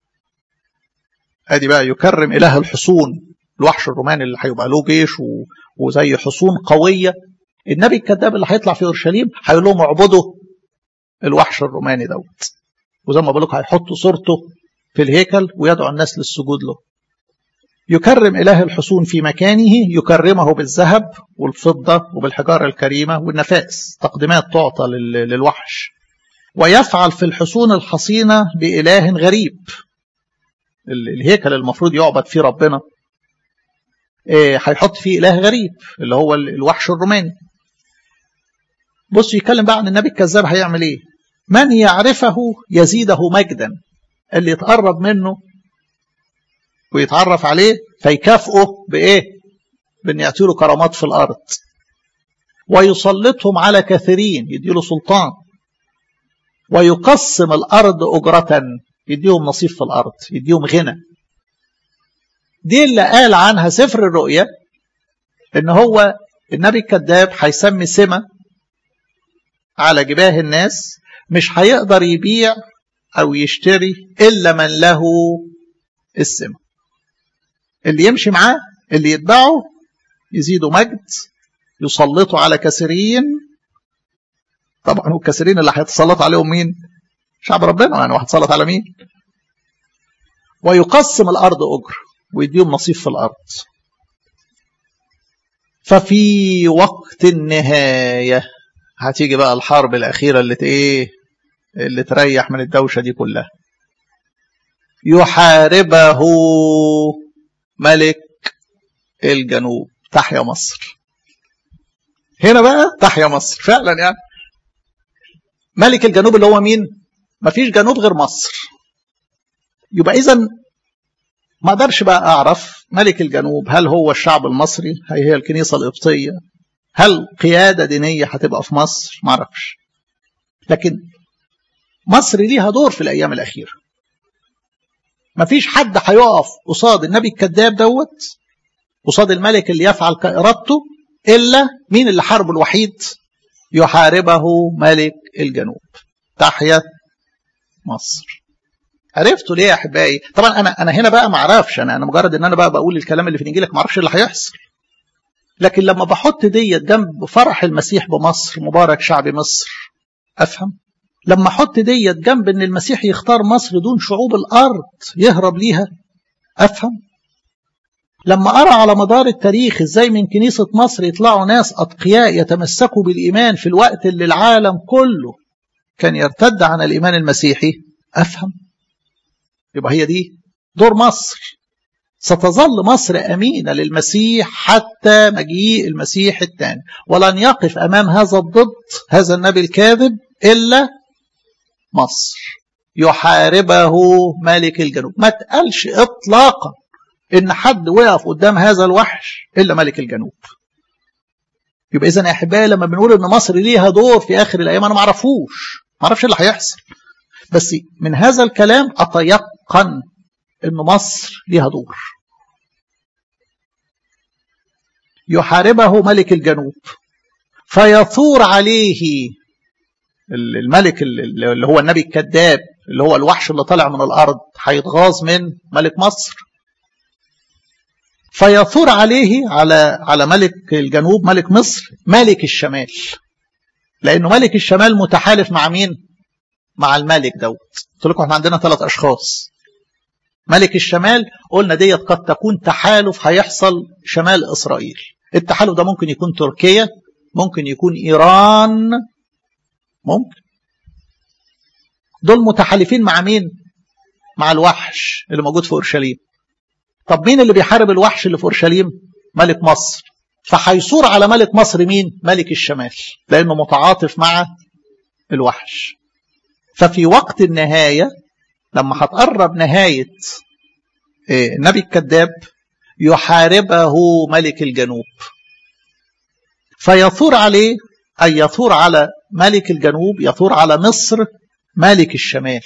ادي بقى يكرم إله الحصون الوحش الروماني اللي هيبقى له جيش وزي حصون قوية النبي الكذاب اللي هيطلع في أورشليم هيقول لهم اعبدوا الوحش الروماني دوت وزي ما بقول لكم هيحطوا صورته في الهيكل ويدعو الناس للسجود له يكرم إله الحصون في مكانه يكرمه بالذهب والفضة وبالحجارة الكريمة والنفائس تقديمات تعطى للوحش ويفعل في الحصون الحصينة بإله غريب الهيكل المفروض يعبد فيه ربنا هيحط فيه إله غريب اللي هو الوحش الروماني بص يتكلم بقى عن النبي الكذاب هيعمل ايه من يعرفه يزيده مجدا اللي يتقرب منه ويتعرف عليه فيكافئه بإيه بأن يأتي له كرامات في الأرض ويسلطهم على كثيرين يديله سلطان ويقسم الأرض أجرة يديهم نصيب في الأرض يديهم غنى دي اللي قال عنها سفر الرؤيا ان هو النبي الكذاب هيسمي سمة على جباه الناس مش هيقدر يبيع او يشتري الا من له السمة اللي يمشي معاه اللي يتبعه يزيدوا مجد يسلطوا على كثيرين طبعا والكثيرين اللي هيتسلط عليهم مين شعب ربنا يعني هيتسلط على مين ويقسم الأرض أجر ويديهم نصيب في الأرض ففي وقت النهاية هتيجي بقى الحرب الأخيرة اللي إيه اللي تريح من الدوشة دي كلها يحاربه ملك الجنوب تحيا مصر هنا بقى تحيا مصر فعلا يعني ملك الجنوب اللي هو مين مفيش جنوب غير مصر يبقى اذا ما اقدرش بقى اعرف ملك الجنوب هل هو الشعب المصري هي هي الكنيسه القبطيه هل قياده دينيه هتبقى في مصر ما اعرفش لكن مصر ليها دور في الايام الاخيره مفيش حد هيقف قصاد النبي الكذاب دوت قصاد الملك اللي يفعل كإرادته إلا مين اللي حاربه الوحيد يحاربه ملك الجنوب تحيا مصر عرفتوا ليه يا احبائي طبعا انا انا هنا بقى ما اعرفش انا انا مجرد ان انا بقى بقول الكلام اللي في انجيلك ما اعرفش اللي هيحصل لكن لما بحط ديت جنب فرح المسيح بمصر مبارك شعب مصر افهم لما احط ديت جنب ان المسيح يختار مصر دون شعوب الارض يهرب ليها افهم لما ارى على مدار التاريخ ازاي من كنيسه مصر يطلعوا ناس اتقياء يتمسكوا بالايمان في الوقت اللي العالم كله كان يرتد عن الايمان المسيحي افهم يبقى هي دي دور مصر ستظل مصر امينه للمسيح حتى مجيء المسيح الثاني ولن يقف امام هذا الضد هذا النبي الكاذب الا مصر يحاربه ملك الجنوب ما تقالش اطلاقا ان حد وقف قدام هذا الوحش الا ملك الجنوب يبقى اذا يا احبائي لما بنقول ان مصر ليها دور في اخر الايام انا ما اعرفوش ما اعرفش اللي هيحصل بس من هذا الكلام اتيقن ان مصر ليها دور يحاربه ملك الجنوب فيثور عليه الملك اللي هو النبي الكذاب اللي هو الوحش اللي طالع من الارض هيتغاظ من ملك مصر فيثور عليه على على ملك الجنوب ملك مصر ملك الشمال لانه ملك الشمال متحالف مع مين مع الملك دوت قلت لكم احنا عندنا ثلاث اشخاص ملك الشمال قلنا ديت قد تكون تحالف هيحصل شمال اسرائيل التحالف ده ممكن يكون تركيا ممكن يكون ايران ممكن دول متحالفين مع مين مع الوحش اللي موجود في اورشليم طب مين اللي بيحارب الوحش اللي في اورشليم ملك مصر فهيصور على ملك مصر مين ملك الشمال لانه متعاطف مع الوحش ففي وقت النهايه لما هتقرب نهايه النبي الكذاب يحاربه ملك الجنوب فيثور عليه أي يثور على ملك الجنوب يثور على مصر ملك الشمال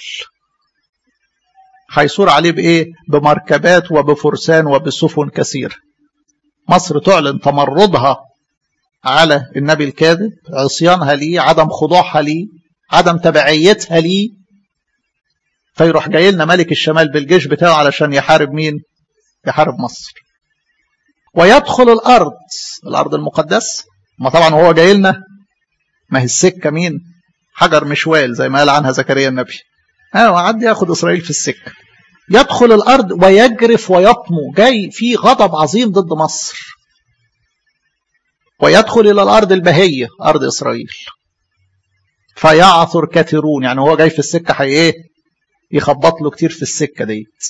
هيثور عليه بإيه؟ بمركبات وبفرسان وبسفن كثيرة مصر تعلن تمردها على النبي الكاذب عصيانها ليه عدم خضوعها ليه عدم تبعيتها ليه فيروح جاي لنا ملك الشمال بالجيش بتاعه علشان يحارب مين يحارب مصر ويدخل الأرض الأرض المقدسة ما طبعا هو جاي لنا ما هي السكة مين حجر مشوال زي ما قال عنها زكريا النبي ها وعد ياخد إسرائيل في السكة يدخل الأرض ويجرف ويطمو جاي في غضب عظيم ضد مصر ويدخل إلى الأرض البهية أرض إسرائيل فيعثر كثيرون يعني هو جاي في السكة حي إيه يخبط له كتير في السكة ديت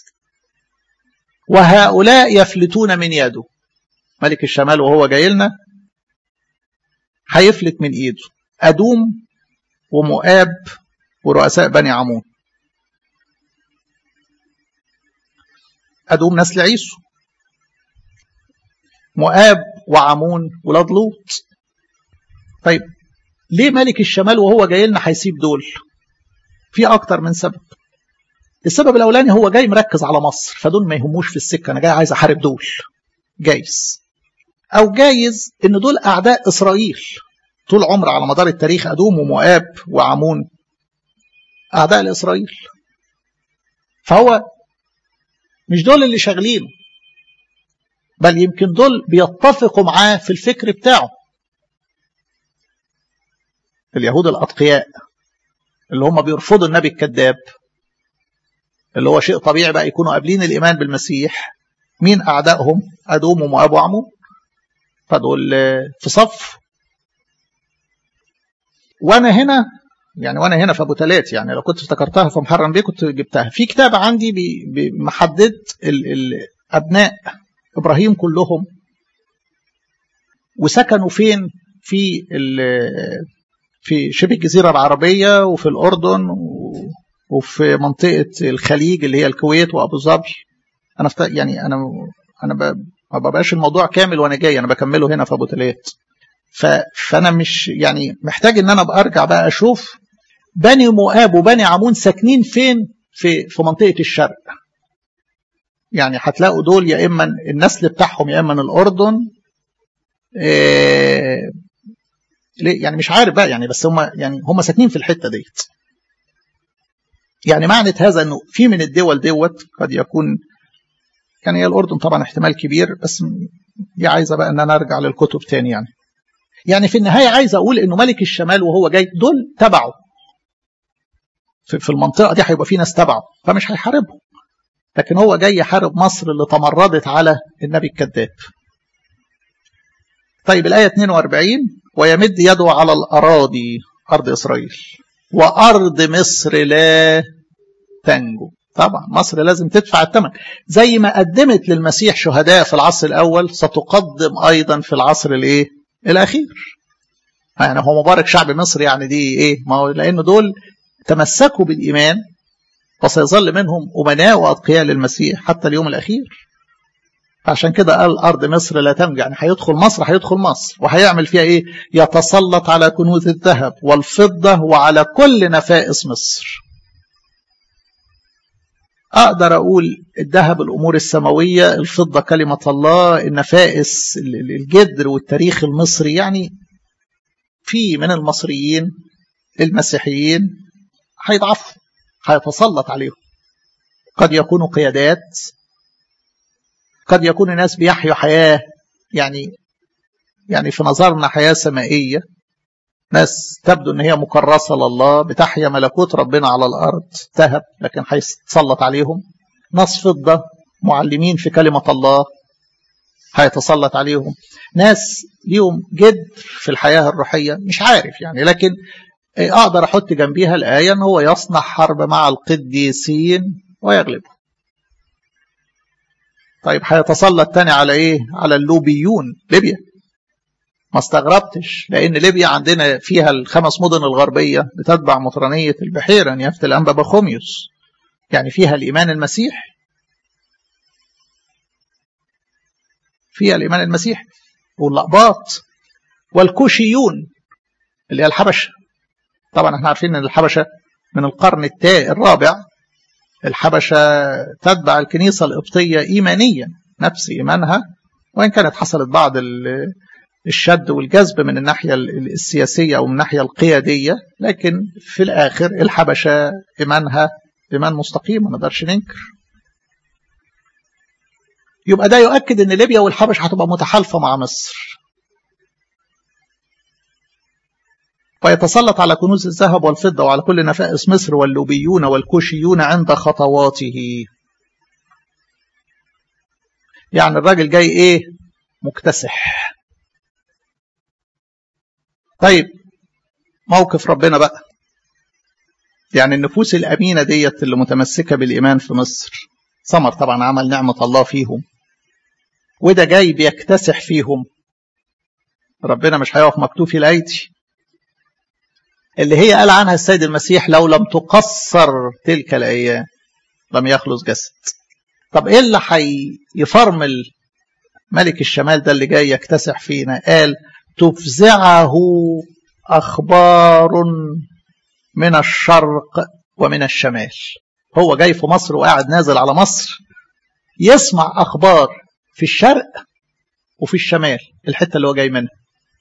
وهؤلاء يفلتون من يده ملك الشمال وهو جاي لنا هيفلت من ايده ادوم ومؤاب ورؤساء بني عمون ادوم نسل عيسو مؤاب وعمون ولاد لوط طيب ليه ملك الشمال وهو جاي لنا هيسيب دول في اكتر من سبب السبب الاولاني هو جاي مركز على مصر فدول ما يهموش في السكه انا جاي عايز احارب دول جايز او جايز ان دول اعداء اسرائيل طول عمر على مدار التاريخ ادوم ومؤاب وعمون اعداء لاسرائيل فهو مش دول اللي شاغلينه بل يمكن دول بيتفقوا معاه في الفكر بتاعه اليهود الاتقياء اللي هم بيرفضوا النبي الكذاب اللي هو شيء طبيعي بقى يكونوا قابلين الإيمان بالمسيح مين أعدائهم أدوم ومؤاب وعمون فدول في صف وأنا هنا يعني وأنا هنا في أبو تلات يعني لو كنت افتكرتها في محرم بيه كنت جبتها في كتاب عندي محدد أبناء إبراهيم كلهم وسكنوا فين في في شبه الجزيرة العربية وفي الأردن وفي منطقة الخليج اللي هي الكويت وأبو ظبي أنا يعني أنا أنا ما ببقاش الموضوع كامل وأنا جاي أنا بكمله هنا في أبو تلات فأنا مش يعني محتاج إن أنا أرجع بقى أشوف بني مؤاب وبني عمون ساكنين فين في في منطقة الشرق يعني هتلاقوا دول يا إما النسل بتاعهم يا إما الأردن إيه ليه يعني مش عارف بقى يعني بس هم يعني هم ساكنين في الحته ديت يعني معنى هذا انه في من الدول دوت قد يكون يعني هي الاردن طبعا احتمال كبير بس دي عايزه بقى ان انا ارجع للكتب تاني يعني يعني في النهايه عايز اقول انه ملك الشمال وهو جاي دول تبعه في, في المنطقه دي هيبقى في ناس تبعه فمش هيحاربهم لكن هو جاي يحارب مصر اللي تمردت على النبي الكذاب طيب الآية 42 ويمد يده على الأراضي أرض إسرائيل وأرض مصر لا تنجو طبعا مصر لازم تدفع الثمن زي ما قدمت للمسيح شهداء في العصر الأول ستقدم أيضا في العصر الإيه الأخير يعني هو مبارك شعب مصر يعني دي إيه ما هو لأن دول تمسكوا بالإيمان وسيظل منهم أمناء وأتقياء للمسيح حتى اليوم الأخير عشان كده قال أرض مصر لا تنجو يعني هيدخل مصر هيدخل مصر وهيعمل فيها إيه يتسلط على كنوز الذهب والفضة وعلى كل نفائس مصر أقدر أقول الذهب الأمور السماوية الفضة كلمة الله النفائس الجدر والتاريخ المصري يعني في من المصريين المسيحيين هيضعفوا هيتسلط عليهم قد يكونوا قيادات قد يكون الناس بيحيوا حياة يعني يعني في نظرنا حياة سمائية ناس تبدو ان هي مكرسة لله بتحيا ملكوت ربنا على الارض ذهب لكن هيتسلط عليهم ناس فضة معلمين في كلمة الله هيتسلط عليهم ناس ليهم جد في الحياة الروحية مش عارف يعني لكن اقدر احط جنبيها الآية ان هو يصنع حرب مع القديسين ويغلبهم طيب هيتسلط تاني على ايه على اللوبيون ليبيا ما استغربتش لان ليبيا عندنا فيها الخمس مدن الغربيه بتتبع مطرانيه البحيره نيافه الانبا بخوميوس يعني فيها الايمان المسيحي فيها الايمان المسيحي واللقباط والكوشيون اللي هي الحبشه طبعا احنا عارفين ان الحبشه من القرن التا الرابع الحبشة تتبع الكنيسة القبطية إيمانيا نفس إيمانها وإن كانت حصلت بعض الشد والجذب من الناحية السياسية أو من الناحية القيادية لكن في الآخر الحبشة إيمانها إيمان مستقيم ما نقدرش ننكر يبقى ده يؤكد ان ليبيا والحبش هتبقى متحالفه مع مصر ويتسلط على كنوز الذهب والفضة وعلى كل نفائس مصر واللوبيون والكوشيون عند خطواته يعني الراجل جاي ايه مكتسح طيب موقف ربنا بقى يعني النفوس الأمينة ديت اللي متمسكة بالإيمان في مصر ثمر طبعا عمل نعمة الله فيهم وده جاي بيكتسح فيهم ربنا مش هيقف مكتوفي الأيدي اللي هي قال عنها السيد المسيح لو لم تقصر تلك الأيام لم يخلص جسد طب إيه اللي هيفرمل ملك الشمال ده اللي جاي يكتسح فينا قال تفزعه أخبار من الشرق ومن الشمال هو جاي في مصر وقاعد نازل على مصر يسمع أخبار في الشرق وفي الشمال الحتة اللي هو جاي منها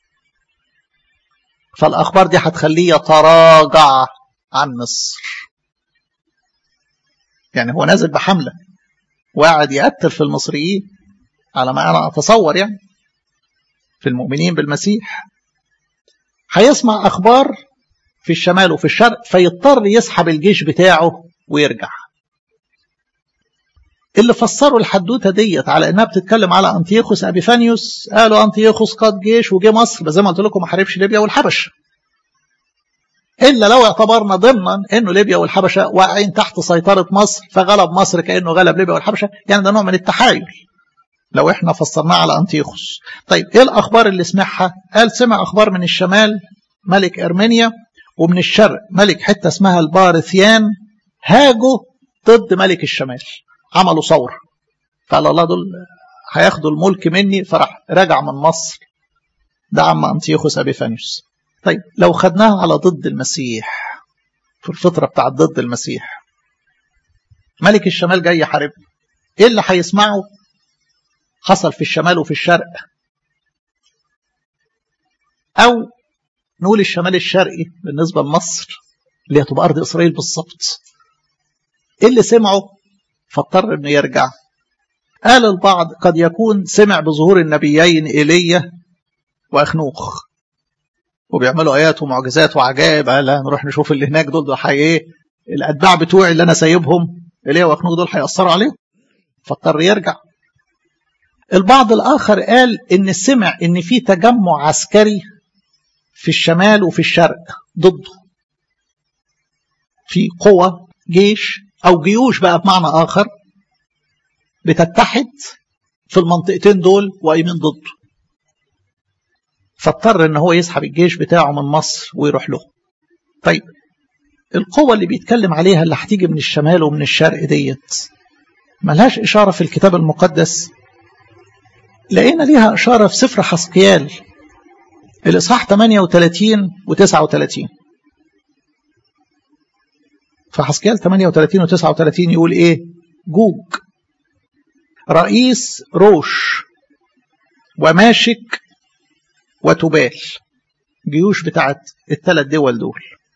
فالأخبار دي هتخليه يتراجع عن مصر يعني هو نازل بحملة وقاعد يقتل في المصريين على ما أنا أتصور يعني في المؤمنين بالمسيح هيسمع أخبار في الشمال وفي الشرق فيضطر يسحب الجيش بتاعه ويرجع اللي فسروا الحدوته ديت على انها بتتكلم على انتيوخوس ابيفانيوس قالوا انتيوخوس قاد جيش وجه مصر بس زي ما قلت لكم ما حاربش ليبيا والحبشه الا لو اعتبرنا ضمنا انه ليبيا والحبشه واقعين تحت سيطره مصر فغلب مصر كانه غلب ليبيا والحبشه يعني ده نوع من التحايل لو احنا فسرناه على انتيوخوس طيب ايه الاخبار اللي سمعها قال سمع اخبار من الشمال ملك ارمينيا ومن الشرق ملك حته اسمها البارثيان هاجوا ضد ملك الشمال عملوا ثوره فقال الله دول هياخدوا الملك مني فراح رجع من مصر ده عم انتيوخوس ابيفانيوس طيب لو خدناها على ضد المسيح في الفتره بتاعت ضد المسيح ملك الشمال جاي يحارب ايه اللي هيسمعه حصل في الشمال وفي الشرق او نقول الشمال الشرقي بالنسبه لمصر اللي هتبقى ارض اسرائيل بالظبط ايه اللي سمعه فاضطر انه يرجع قال البعض قد يكون سمع بظهور النبيين ايليا واخنوخ وبيعملوا ايات ومعجزات وعجائب قال نروح نشوف اللي هناك دول دول ايه الاتباع بتوعي اللي انا سايبهم ايليا واخنوخ دول هيأثروا عليهم فاضطر يرجع البعض الاخر قال ان سمع ان في تجمع عسكري في الشمال وفي الشرق ضده في قوة جيش أو جيوش بقى بمعنى آخر بتتحد في المنطقتين دول وقايمين ضده فاضطر ان هو يسحب الجيش بتاعه من مصر ويروح له طيب القوة اللي بيتكلم عليها اللي هتيجي من الشمال ومن الشرق ديت ملهاش إشارة في الكتاب المقدس لقينا ليها إشارة في سفر حسقيال الإصحاح 38 و 39 فحسكيال 38 و 39 يقول إيه جوج رئيس روش وماشك وتبال جيوش بتاعت الثلاث دول دول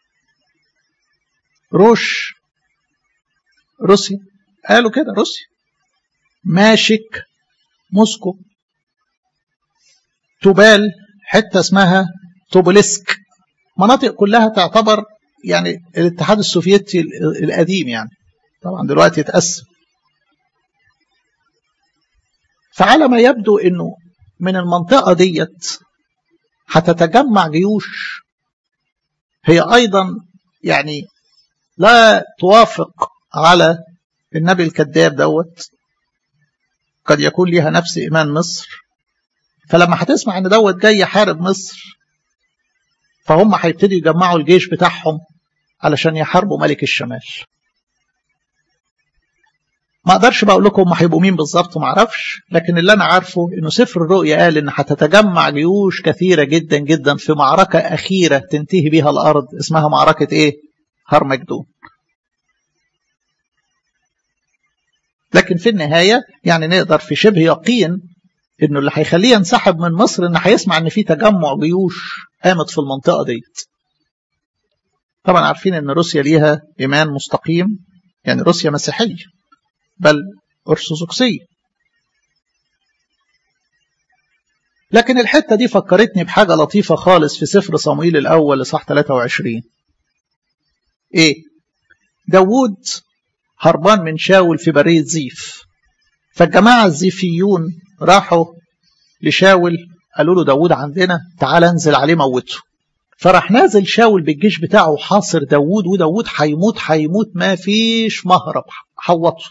روش روسيا قالوا كده روسيا ماشك موسكو تبال حته اسمها توبولسك مناطق كلها تعتبر يعني الاتحاد السوفيتي القديم يعني طبعا دلوقتي اتقسم فعلى ما يبدو انه من المنطقه ديت هتتجمع جيوش هي ايضا يعني لا توافق على النبي الكذاب دوت قد يكون ليها نفس ايمان مصر فلما هتسمع ان دوت جاي يحارب مصر فهم هيبتدوا يجمعوا الجيش بتاعهم علشان يحاربوا ملك الشمال ما اقدرش بقول لكم هم هيبقوا مين بالظبط ما اعرفش لكن اللي انا عارفه انه سفر الرؤيا قال ان هتتجمع جيوش كثيره جدا جدا في معركه اخيره تنتهي بها الارض اسمها معركه ايه هرمجدون لكن في النهايه يعني نقدر في شبه يقين انه اللي هيخليه ينسحب من مصر ان هيسمع ان في تجمع جيوش قامت في المنطقه ديت طبعا عارفين ان روسيا ليها ايمان مستقيم يعني روسيا مسيحيه بل ارثوذكسيه لكن الحته دي فكرتني بحاجه لطيفه خالص في سفر صموئيل الاول لصح 23 ايه داوود هربان من شاول في بريه زيف فالجماعه الزيفيون راحوا لشاول قالوا له داوود عندنا تعال انزل عليه موته فراح نازل شاول بالجيش بتاعه حاصر داوود وداوود هيموت هيموت ما فيش مهرب حوطه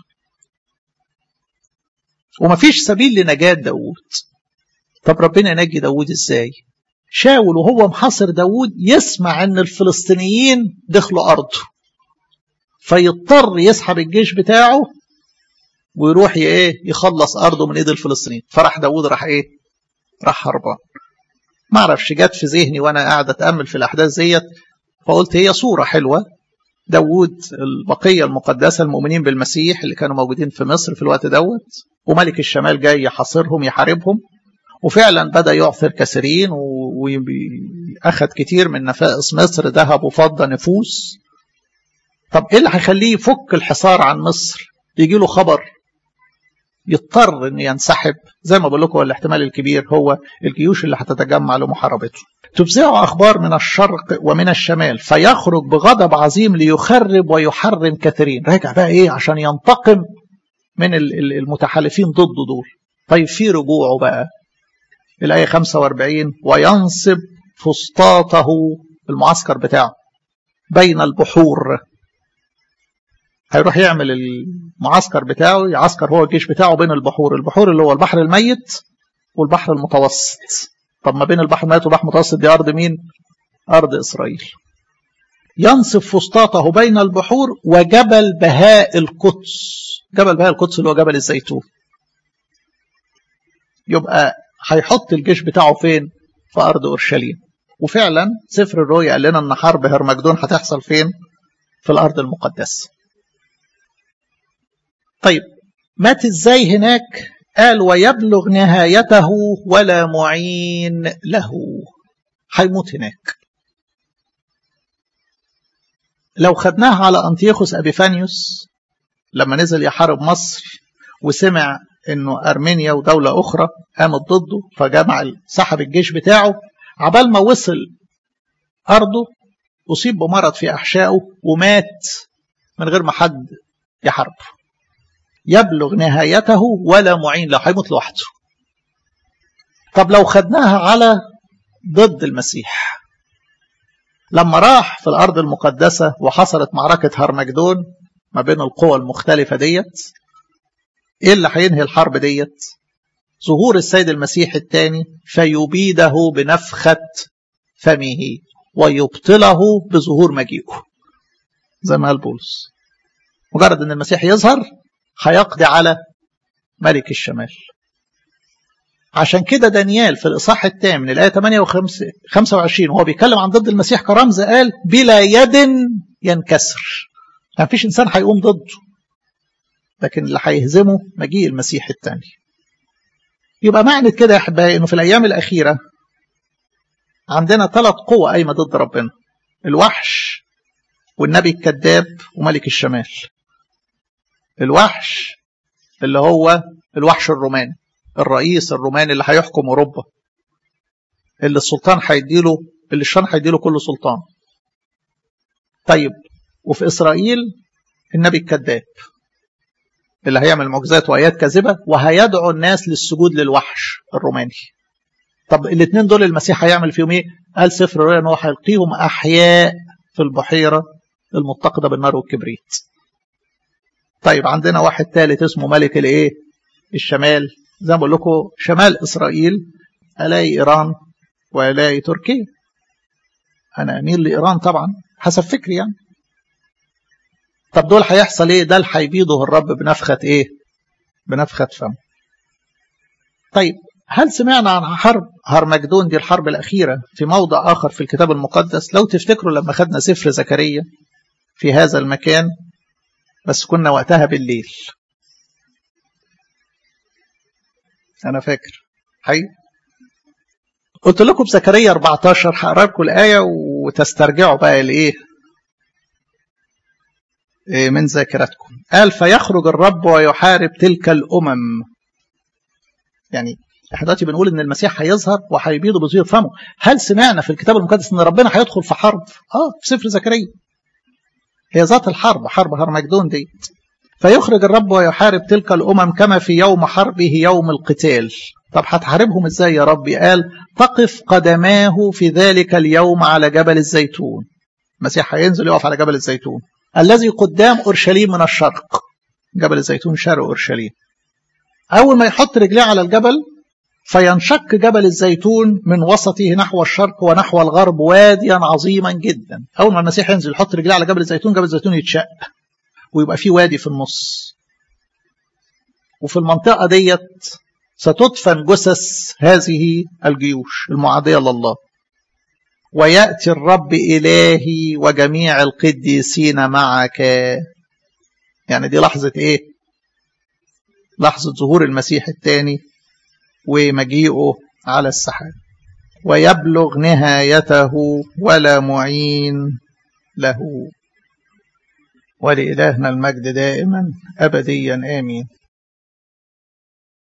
وما فيش سبيل لنجاة داوود طب ربنا ينجي داوود ازاي شاول وهو محاصر داوود يسمع ان الفلسطينيين دخلوا ارضه فيضطر يسحب الجيش بتاعه ويروح ايه يخلص ارضه من ايد الفلسطينيين فراح داوود راح ايه راح هربان ما اعرفش جت في ذهني وانا قاعد اتامل في الاحداث ديت فقلت هي صوره حلوه داوود البقيه المقدسه المؤمنين بالمسيح اللي كانوا موجودين في مصر في الوقت دوت وملك الشمال جاي يحاصرهم يحاربهم وفعلا بدا يعثر كثيرين واخذ كتير من نفائس مصر ذهب وفضه نفوس طب ايه اللي هيخليه يفك الحصار عن مصر يجي له خبر يضطر ان ينسحب زي ما بقول لكم الاحتمال الكبير هو الجيوش اللي هتتجمع لمحاربته تفزع اخبار من الشرق ومن الشمال فيخرج بغضب عظيم ليخرب ويحرم كثيرين راجع بقى ايه عشان ينتقم من المتحالفين ضده دول طيب في رجوعه بقى الآية 45 وينصب فسطاطه المعسكر بتاعه بين البحور هيروح يعمل المعسكر بتاعه يعسكر هو الجيش بتاعه بين البحور البحور اللي هو البحر الميت والبحر المتوسط طب ما بين البحر الميت والبحر المتوسط دي أرض مين أرض إسرائيل ينصب فسطاطه بين البحور وجبل بهاء القدس جبل بهاء القدس اللي هو جبل الزيتون يبقى هيحط الجيش بتاعه فين في أرض أورشليم وفعلا سفر الرؤيا قال لنا ان حرب هرمجدون هتحصل فين في الارض المقدسه طيب مات ازاي هناك قال ويبلغ نهايته ولا معين له هيموت هناك لو خدناها على انتيوخوس ابيفانيوس لما نزل يحارب مصر وسمع انه ارمينيا ودوله اخرى قامت ضده فجمع سحب الجيش بتاعه عبال ما وصل أرضه أصيب بمرض في أحشائه ومات من غير ما حد يحاربه يبلغ نهايته ولا معين له هيموت لوحده طب لو خدناها على ضد المسيح لما راح في الأرض المقدسة وحصلت معركة هرمجدون ما بين القوى المختلفة ديت إيه اللي هينهي الحرب ديت ظهور السيد المسيح الثاني فيبيده بنفخة فمه ويبطله بظهور مجيئه زي ما قال بولس مجرد ان المسيح يظهر هيقضي على ملك الشمال عشان كده دانيال في الإصحاح الثامن الآية 25 وهو بيتكلم عن ضد المسيح كرمز قال بلا يد ينكسر ما فيش إنسان هيقوم ضده لكن اللي هيهزمه مجيء المسيح الثاني يبقى معنى كده يا احبائي انه في الايام الاخيره عندنا ثلاث قوى قايمه ضد ربنا الوحش والنبي الكذاب وملك الشمال الوحش اللي هو الوحش الروماني الرئيس الروماني اللي هيحكم اوروبا اللي السلطان هيديله اللي الشان هيديله كل سلطان طيب وفي اسرائيل النبي الكذاب اللي هيعمل معجزات وايات كاذبه وهيدعو الناس للسجود للوحش الروماني طب الاثنين دول المسيح هيعمل فيهم ايه قال سفر الرؤيا ان هو هيلقيهم احياء في البحيره المتقده بالنار والكبريت طيب عندنا واحد ثالث اسمه ملك الايه الشمال زي ما بقول لكم شمال اسرائيل الاقي ايران والاقي تركيا انا اميل لايران طبعا حسب فكري يعني طب دول هيحصل ايه ده اللي هيبيضه الرب بنفخه ايه بنفخه فم طيب هل سمعنا عن حرب هرمجدون دي الحرب الأخيرة في موضع آخر في الكتاب المقدس لو تفتكروا لما خدنا سفر زكريا في هذا المكان بس كنا وقتها بالليل أنا فاكر حي قلت لكم بزكريا 14 هقرا لكم الآية وتسترجعوا بقى الإيه من ذاكرتكم قال فيخرج الرب ويحارب تلك الأمم يعني احنا دلوقتي بنقول ان المسيح هيظهر وهيبيض بظهير فمه هل سمعنا في الكتاب المقدس ان ربنا هيدخل في حرب اه في سفر زكريا هي ذات الحرب حرب هرمجدون دي فيخرج الرب ويحارب تلك الامم كما في يوم حربه يوم القتال طب هتحاربهم ازاي يا ربي قال تقف قدماه في ذلك اليوم على جبل الزيتون المسيح هينزل يقف على جبل الزيتون الذي قدام اورشليم من الشرق جبل الزيتون شرق اورشليم اول ما يحط رجليه على الجبل فينشق جبل الزيتون من وسطه نحو الشرق ونحو الغرب واديا عظيما جدا اول ما المسيح ينزل يحط رجليه على جبل الزيتون جبل الزيتون يتشق ويبقى فيه وادي في النص وفي المنطقة ديت ستدفن جثث هذه الجيوش المعادية لله ويأتي الرب إلهي وجميع القديسين معك يعني دي لحظة إيه لحظة ظهور المسيح الثاني ومجيئه على السحاب ويبلغ نهايته ولا معين له ولإلهنا المجد دائما أبديا آمين